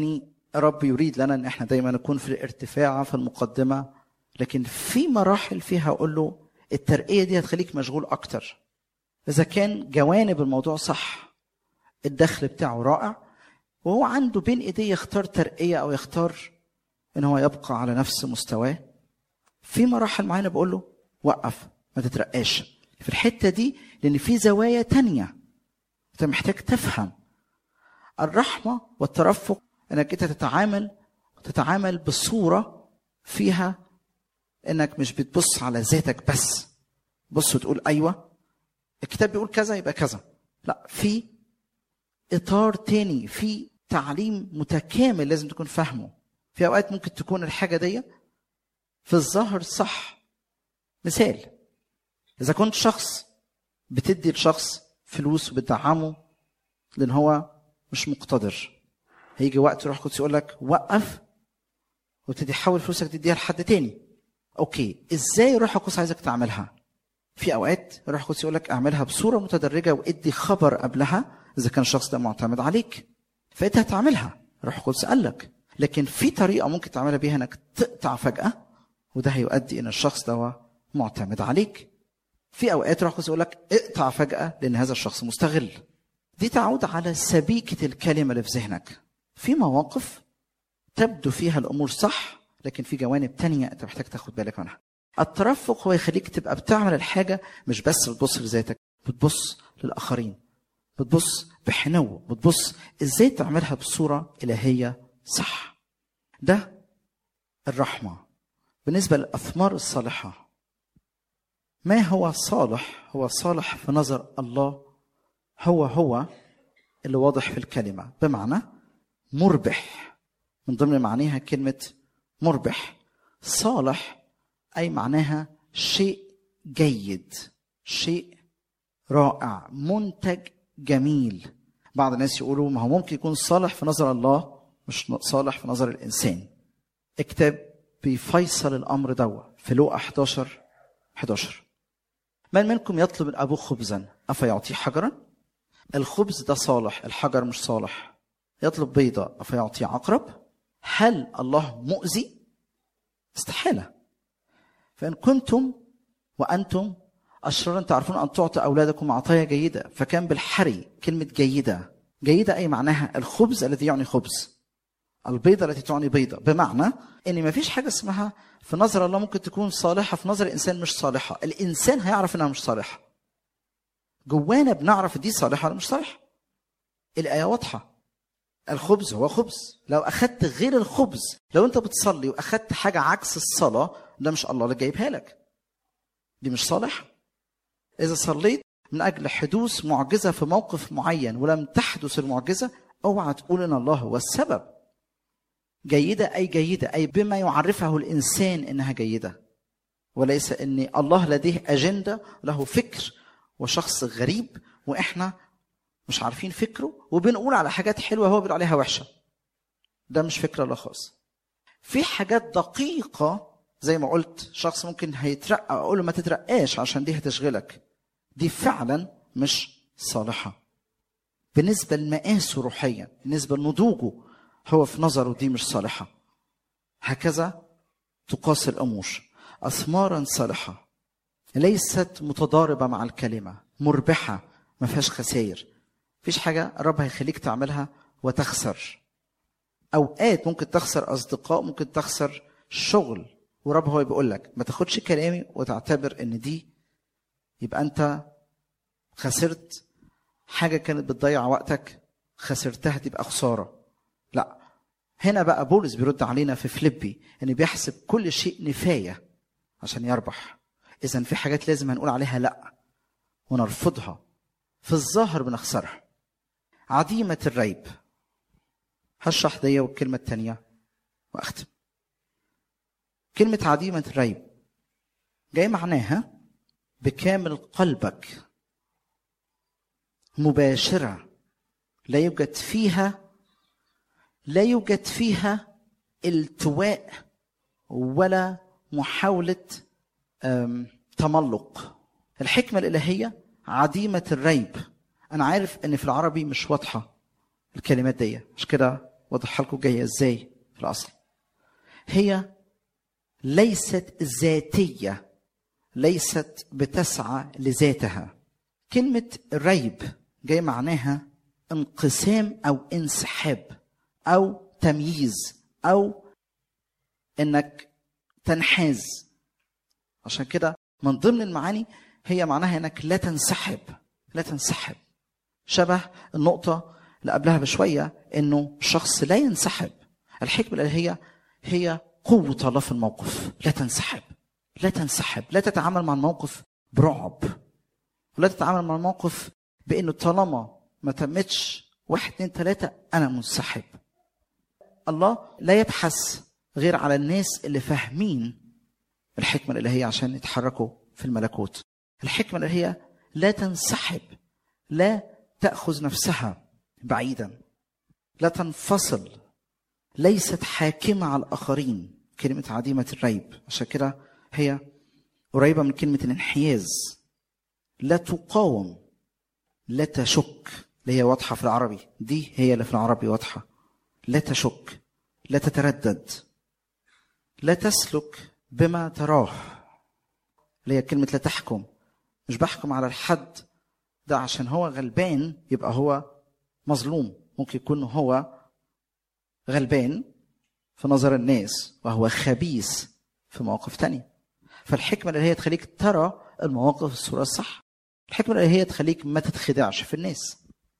الرب يريد لنا ان احنا دايما نكون في الارتفاع في المقدمه لكن في مراحل فيها اقول له الترقيه دي هتخليك مشغول اكتر اذا كان جوانب الموضوع صح الدخل بتاعه رائع وهو عنده بين ايديه يختار ترقيه او يختار ان هو يبقى على نفس مستواه في مراحل معينه بقول له وقف ما تترقاش في الحته دي لان في زوايا تانية انت محتاج تفهم الرحمه والترفق انك انت تتعامل تتعامل بصوره فيها انك مش بتبص على ذاتك بس بص وتقول ايوه الكتاب بيقول كذا يبقى كذا لا في اطار تاني في تعليم متكامل لازم تكون فاهمه في اوقات ممكن تكون الحاجه دي في الظاهر صح مثال اذا كنت شخص بتدي لشخص فلوس وبتدعمه لان هو مش مقتدر هيجي وقت روح القدس يقول لك وقف وتدي حول فلوسك تديها لحد تاني اوكي ازاي روح القدس عايزك تعملها في اوقات روح القدس يقول لك اعملها بصوره متدرجه وادي خبر قبلها اذا كان الشخص ده معتمد عليك فانت هتعملها روح القدس قال لك لكن في طريقه ممكن تعملها بيها انك تقطع فجاه وده هيؤدي ان الشخص ده معتمد عليك في اوقات روح القدس يقول لك اقطع فجاه لان هذا الشخص مستغل دي تعود على سبيكه الكلمه اللي في ذهنك في مواقف تبدو فيها الامور صح لكن في جوانب تانية انت محتاج تاخد بالك منها الترفق هو يخليك تبقى بتعمل الحاجه مش بس بتبص لذاتك بتبص للاخرين بتبص بحنو بتبص ازاي تعملها بصوره الهيه صح ده الرحمه بالنسبه للاثمار الصالحه ما هو صالح هو صالح في نظر الله هو هو اللي واضح في الكلمه بمعنى مربح من ضمن معانيها كلمه مربح صالح اي معناها شيء جيد شيء رائع منتج جميل بعض الناس يقولوا ما هو ممكن يكون صالح في نظر الله مش صالح في نظر الانسان الكتاب بيفيصل الامر دوا في لوقا 11 11 من منكم يطلب من ابوه خبزا افيعطيه حجرا الخبز ده صالح الحجر مش صالح يطلب بيضة افيعطيه عقرب هل الله مؤذي استحاله فان كنتم وانتم اشرارا تعرفون ان تعطوا اولادكم عطايا جيده فكان بالحري كلمه جيده جيده اي معناها الخبز الذي يعني خبز البيضه التي تعني بيضه بمعنى ان ما فيش حاجه اسمها في نظر الله ممكن تكون صالحه في نظر الانسان مش صالحه الانسان هيعرف انها مش صالحه جوانا بنعرف دي صالحه ولا مش صالحه الايه واضحه الخبز هو خبز لو اخدت غير الخبز لو انت بتصلي واخدت حاجه عكس الصلاه ده مش الله اللي جايبها لك دي مش صالحه اذا صليت من اجل حدوث معجزه في موقف معين ولم تحدث المعجزه اوعى تقول ان الله هو السبب جيده اي جيده اي بما يعرفه الانسان انها جيده وليس ان الله لديه اجنده له فكر وشخص غريب واحنا مش عارفين فكره وبنقول على حاجات حلوه هو بيقول عليها وحشه ده مش فكره الله خالص في حاجات دقيقه زي ما قلت شخص ممكن هيترقى اقول له ما تترقاش عشان دي هتشغلك دي فعلا مش صالحه بالنسبه لمقاسه روحيا بالنسبه لنضوجه هو في نظره دي مش صالحه هكذا تقاس الامور اثمارا صالحه ليست متضاربه مع الكلمه مربحه ما فيهاش خسائر مفيش حاجه الرب هيخليك تعملها وتخسر اوقات ممكن تخسر اصدقاء ممكن تخسر شغل ورب هو بيقول لك ما تاخدش كلامي وتعتبر ان دي يبقى انت خسرت حاجه كانت بتضيع وقتك خسرتها تبقى خساره لا هنا بقى بولس بيرد علينا في فليبي ان بيحسب كل شيء نفايه عشان يربح اذا في حاجات لازم هنقول عليها لا ونرفضها في الظاهر بنخسرها عديمه الريب هشرح دي والكلمه الثانيه واختم كلمه عديمه الريب جاي معناها بكامل قلبك مباشره لا يوجد فيها لا يوجد فيها التواء ولا محاوله تملق الحكمه الالهيه عديمه الريب انا عارف ان في العربي مش واضحه الكلمات دي مش كده واضح لكم جايه ازاي في الاصل هي ليست ذاتيه ليست بتسعى لذاتها كلمه ريب جاي معناها انقسام او انسحاب او تمييز او انك تنحاز عشان كده من ضمن المعاني هي معناها انك لا تنسحب لا تنسحب شبه النقطة اللي قبلها بشوية انه الشخص لا ينسحب الحكمة اللي هي هي قوة الله في الموقف لا تنسحب لا تنسحب لا تتعامل مع الموقف برعب ولا تتعامل مع الموقف بانه طالما ما تمتش واحد اتنين تلاتة انا منسحب الله لا يبحث غير على الناس اللي فاهمين الحكمة الإلهية عشان يتحركوا في الملكوت الحكمة الإلهية لا تنسحب لا تأخذ نفسها بعيدا لا تنفصل ليست حاكمة على الآخرين كلمة عديمة الريب عشان كده هي قريبة من كلمة الانحياز لا تقاوم لا تشك اللي هي واضحة في العربي دي هي اللي في العربي واضحة لا تشك لا تتردد لا تسلك بما تراه اللي هي كلمة لا تحكم مش بحكم على الحد ده عشان هو غلبان يبقى هو مظلوم ممكن يكون هو غلبان في نظر الناس وهو خبيث في مواقف تانية فالحكمة اللي هي تخليك ترى المواقف الصورة الصح الحكمة اللي هي تخليك ما تتخدعش في الناس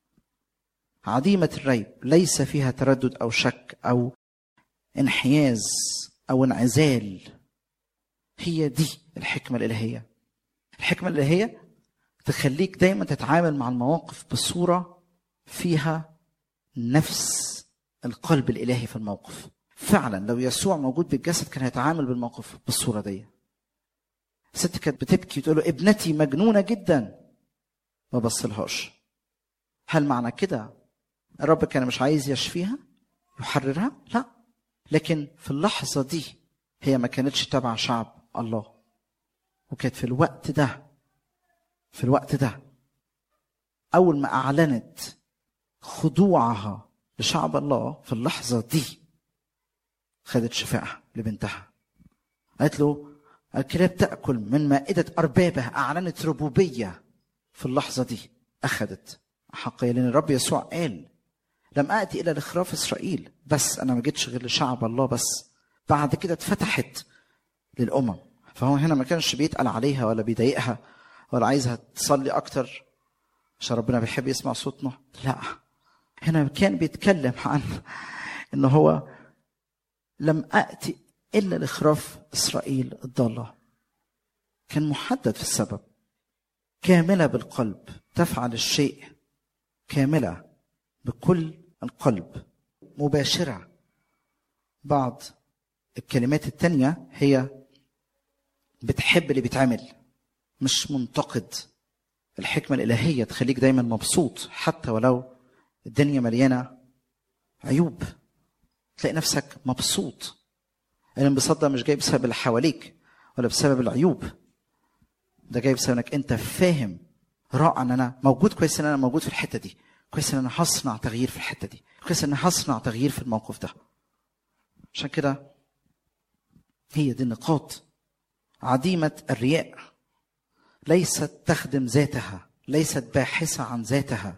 عديمة الريب ليس فيها تردد أو شك أو انحياز أو انعزال هي دي الحكمة الإلهية الحكمة الإلهية تخليك دايما تتعامل مع المواقف بصورة فيها نفس القلب الإلهي في الموقف فعلا لو يسوع موجود بالجسد كان هيتعامل بالموقف بالصورة دي الست كانت بتبكي وتقول له ابنتي مجنونة جدا ما بصلهاش هل معنى كده الرب كان مش عايز يشفيها يحررها لا لكن في اللحظة دي هي ما كانتش تبع شعب الله وكانت في الوقت ده في الوقت ده أول ما أعلنت خضوعها لشعب الله في اللحظة دي خدت شفائها لبنتها قالت له الكلاب تأكل من مائدة أربابها أعلنت ربوبية في اللحظة دي أخذت حقية لأن الرب يسوع قال لم آتي إلا لخراف إسرائيل بس أنا ما جيتش غير لشعب الله بس بعد كده اتفتحت للأمم فهو هنا ما كانش بيتقل عليها ولا بيضايقها ولا عايزها تصلي أكتر عشان ربنا بيحب يسمع صوتنا لا هنا كان بيتكلم عن إن هو لم آتي إلا لخراف إسرائيل الضالة كان محدد في السبب كاملة بالقلب تفعل الشيء كاملة بكل القلب مباشرة بعض الكلمات التانية هي بتحب اللي بيتعمل مش منتقد الحكمة الإلهية تخليك دايما مبسوط حتى ولو الدنيا مليانة عيوب تلاقي نفسك مبسوط الانبساط ده مش جاي بسبب اللي حواليك ولا بسبب العيوب ده جاي بسبب انك انت فاهم رائع ان انا موجود كويس ان انا موجود في الحته دي كويس ان انا هصنع تغيير في الحته دي كويس ان انا هصنع تغيير في الموقف ده عشان كده هي دي النقاط عديمة الرياء ليست تخدم ذاتها ليست باحثة عن ذاتها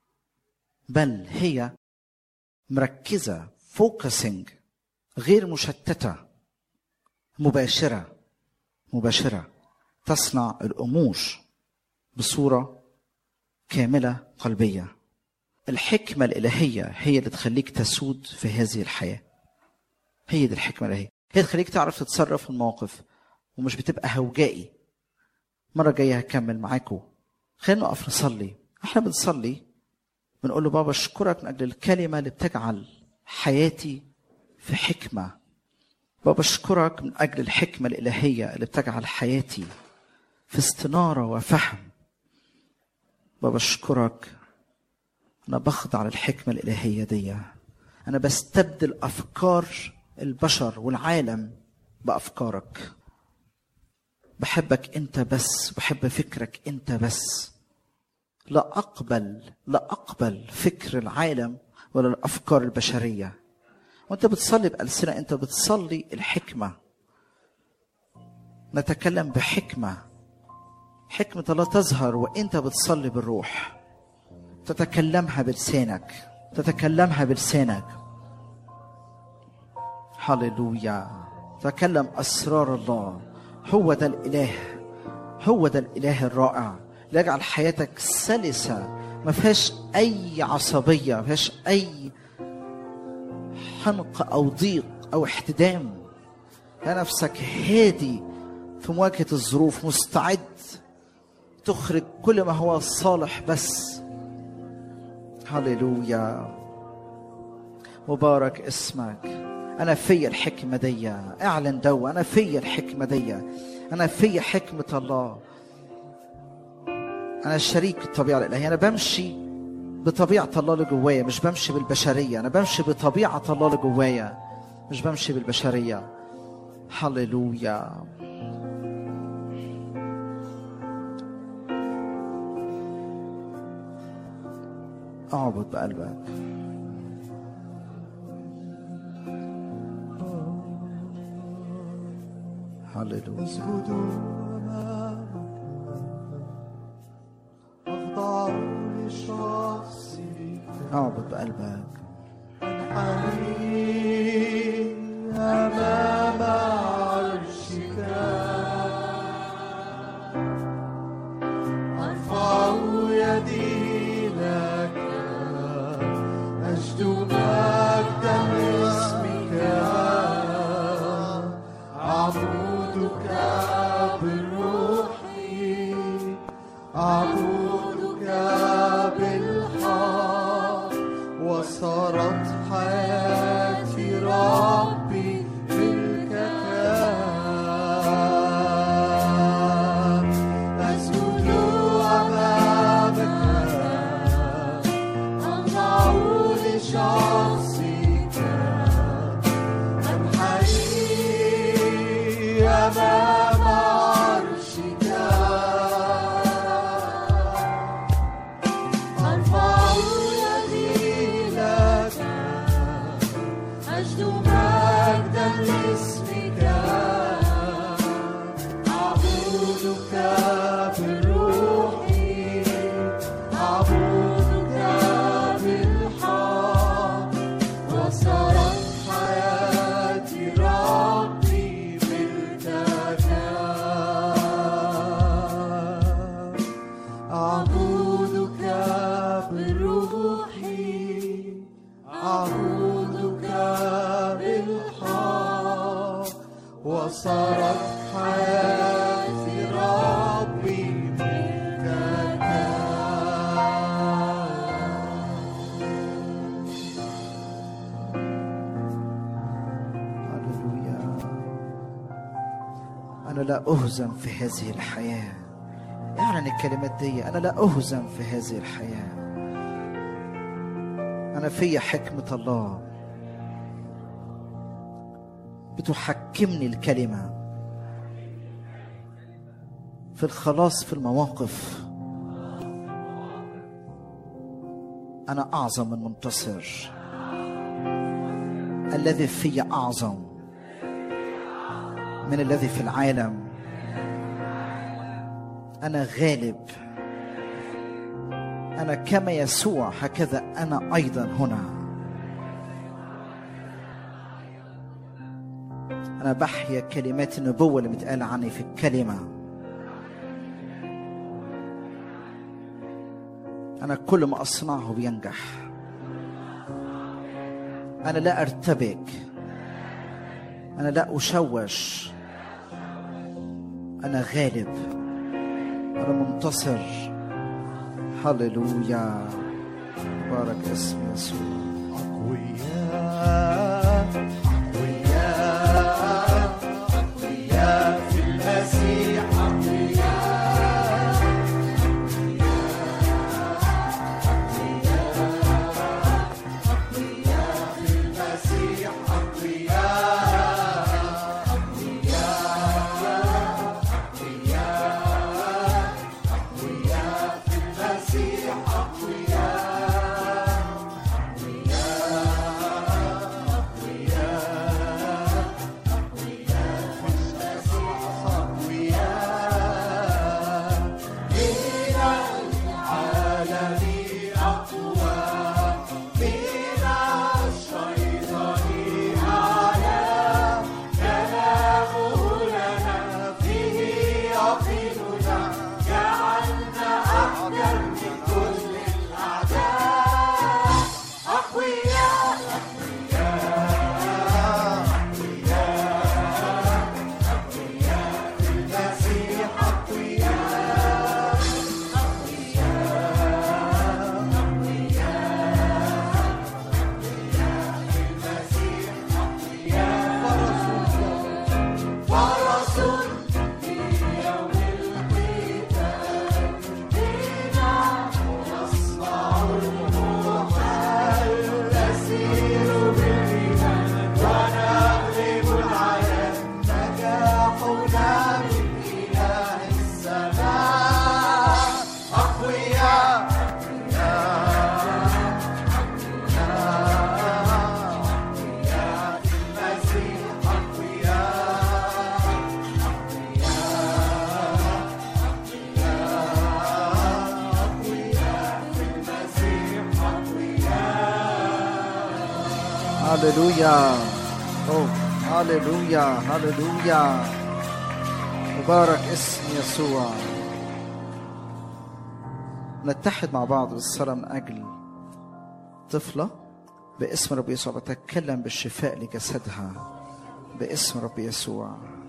بل هي مركزة فوكسنج غير مشتتة مباشرة مباشرة تصنع الأمور بصورة كاملة قلبية الحكمة الإلهية هي اللي تخليك تسود في هذه الحياة هي دي الحكمة الإلهية هي تخليك تعرف تتصرف في المواقف ومش بتبقى هوجائي مرة جاية هكمل معاكم خلينا نقف نصلي احنا بنصلي بنقول له بابا اشكرك من اجل الكلمة اللي بتجعل حياتي في حكمة بابا اشكرك من اجل الحكمة الإلهية اللي بتجعل حياتي في استنارة وفهم بابا اشكرك انا بخضع للحكمة الإلهية دي انا بستبدل افكار البشر والعالم بافكارك بحبك انت بس بحب فكرك انت بس لا اقبل لا اقبل فكر العالم ولا الافكار البشريه وانت بتصلي بألسنة انت بتصلي الحكمة نتكلم بحكمة حكمة الله تظهر وانت بتصلي بالروح تتكلمها بلسانك تتكلمها بلسانك هللويا تكلم اسرار الله هو ده الاله هو ده الاله الرائع اللي يجعل حياتك سلسه ما فيهاش اي عصبيه ما فيهاش اي حنق او ضيق او احتدام يا نفسك هادي في مواجهه الظروف مستعد تخرج كل ما هو صالح بس هللويا مبارك اسمك انا في الحكمه دي اعلن دو انا في الحكمه دي انا في حكمه الله انا شريك الطبيعه الالهيه انا بمشي بطبيعه الله اللي جوايا مش بمشي بالبشريه انا بمشي بطبيعه الله اللي جوايا مش بمشي بالبشريه هللويا اعبد بقلبك هللويا أسجد أمامك أخضع لشخصك اعبد بقلبك أنحني أمام عرشك أرفع يدي لك أجد مجدا لاسمك أعبدك بالروح أعبدك بالحق وصارت حياتي ربي ملكك أسجد أمامك أضع لشخصك أنحني أمام عرشك أرفع يدي لك أجد مجدا لاسمك أعبدك بالروح أعبدك بالحق وصارت حياتي ربي ملكك أعبدك بالروح أعبدك بالحق وصارت حياتي ربي ملكك هللويا أنا لا أهزم في هذه الحياة اعلن الكلمات دي أنا لا أهزم في هذه الحياة أنا في حكمة الله بتحكمني الكلمة في الخلاص في المواقف أنا أعظم من منتصر الذي في أعظم من الذي في العالم أنا غالب أنا كما يسوع هكذا أنا أيضا هنا أنا بحيا كلمات النبوة اللي متقال عني في الكلمة أنا كل ما أصنعه بينجح أنا لا أرتبك أنا لا أشوش أنا غالب أنا منتصر هللويا بارك اسم يسوع أقوياء أقوياء أقوياء في المسيح أقوياء أقوياء في المسيح أقوياء أقوياء في المسيح أقوياء هللويا أوه. هللويا هللويا مبارك اسم يسوع نتحد مع بعض بالصلاة من أجل طفلة باسم رب يسوع بتكلم بالشفاء لجسدها باسم رب يسوع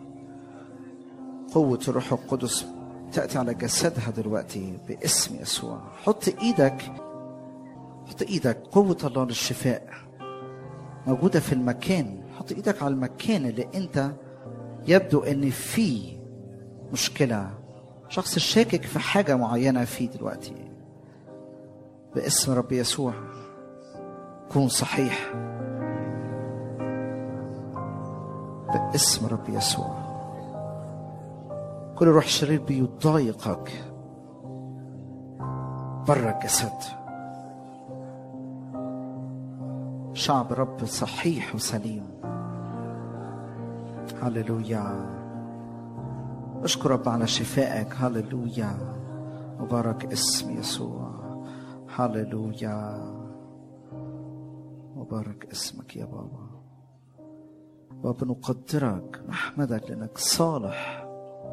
قوة الروح القدس تأتي على جسدها دلوقتي باسم يسوع حط ايدك حط ايدك قوة الله للشفاء موجودة في المكان حط ايدك على المكان اللي انت يبدو ان فيه مشكلة شخص شاكك في حاجة معينة فيه دلوقتي باسم رب يسوع كون صحيح باسم رب يسوع كل روح شرير بيضايقك بره الجسد شعب رب صحيح وسليم هللويا اشكر رب على شفائك هللويا مبارك اسم يسوع هللويا مبارك اسمك يا بابا بابا نقدرك نحمدك لانك صالح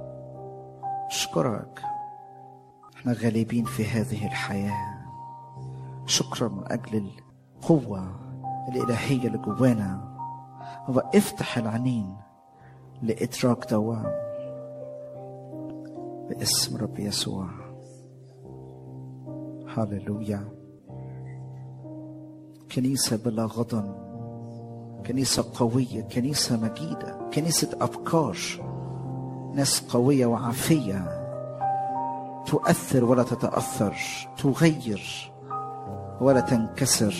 اشكرك احنا غالبين في هذه الحياه شكرا من اجل القوه الالهيه اللي جوانا بابا افتح العينين لادراك دوام باسم رب يسوع هللويا كنيسة بلا غضن كنيسة قوية كنيسة مجيدة كنيسة أفكار ناس قوية وعافية تؤثر ولا تتأثر تغير ولا تنكسر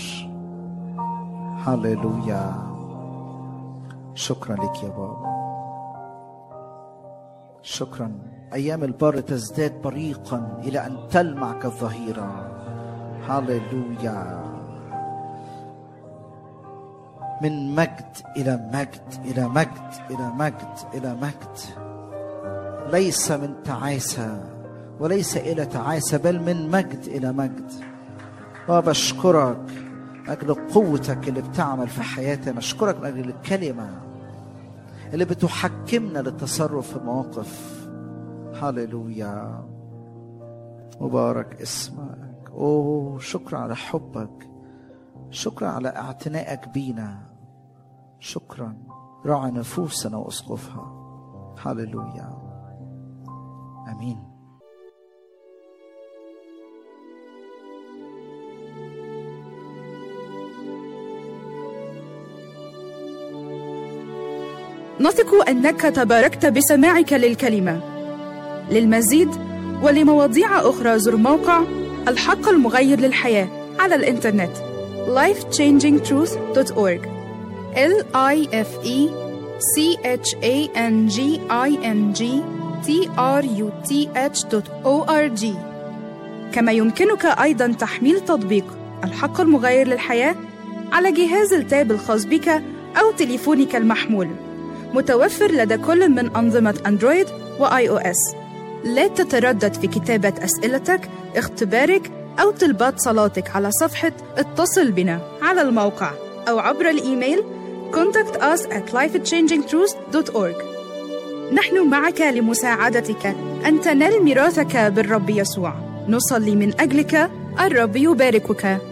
هللويا شكرا لك يا بابا شكرا أيام البر تزداد بريقا إلى أن تلمع كالظهيرة هللويا من مجد إلى مجد إلى مجد إلى مجد إلى مجد ليس من تعاسة وليس إلى تعاسة بل من مجد إلى مجد وبشكرك أجل قوتك اللي بتعمل في حياتنا أشكرك من أجل الكلمة اللي بتحكمنا للتصرف في المواقف هللويا مبارك اسمك اوه شكرا على حبك شكرا على اعتنائك بينا شكرا راعي نفوسنا واسقفها هللويا امين نثق انك تباركت بسماعك للكلمه للمزيد ولمواضيع اخرى زر موقع الحق المغير للحياه على الانترنت lifechangingtruth.org l i f e c h a n g i n g t r u t h.org كما يمكنك ايضا تحميل تطبيق الحق المغير للحياه على جهاز التاب الخاص بك او تليفونك المحمول متوفر لدى كل من أنظمة أندرويد وآي أو إس. لا تتردد في كتابة أسئلتك، اختبارك أو طلبات صلاتك على صفحة اتصل بنا على الموقع أو عبر الإيميل contact us at lifechangingtruth.org نحن معك لمساعدتك أن تنال ميراثك بالرب يسوع نصلي من أجلك الرب يباركك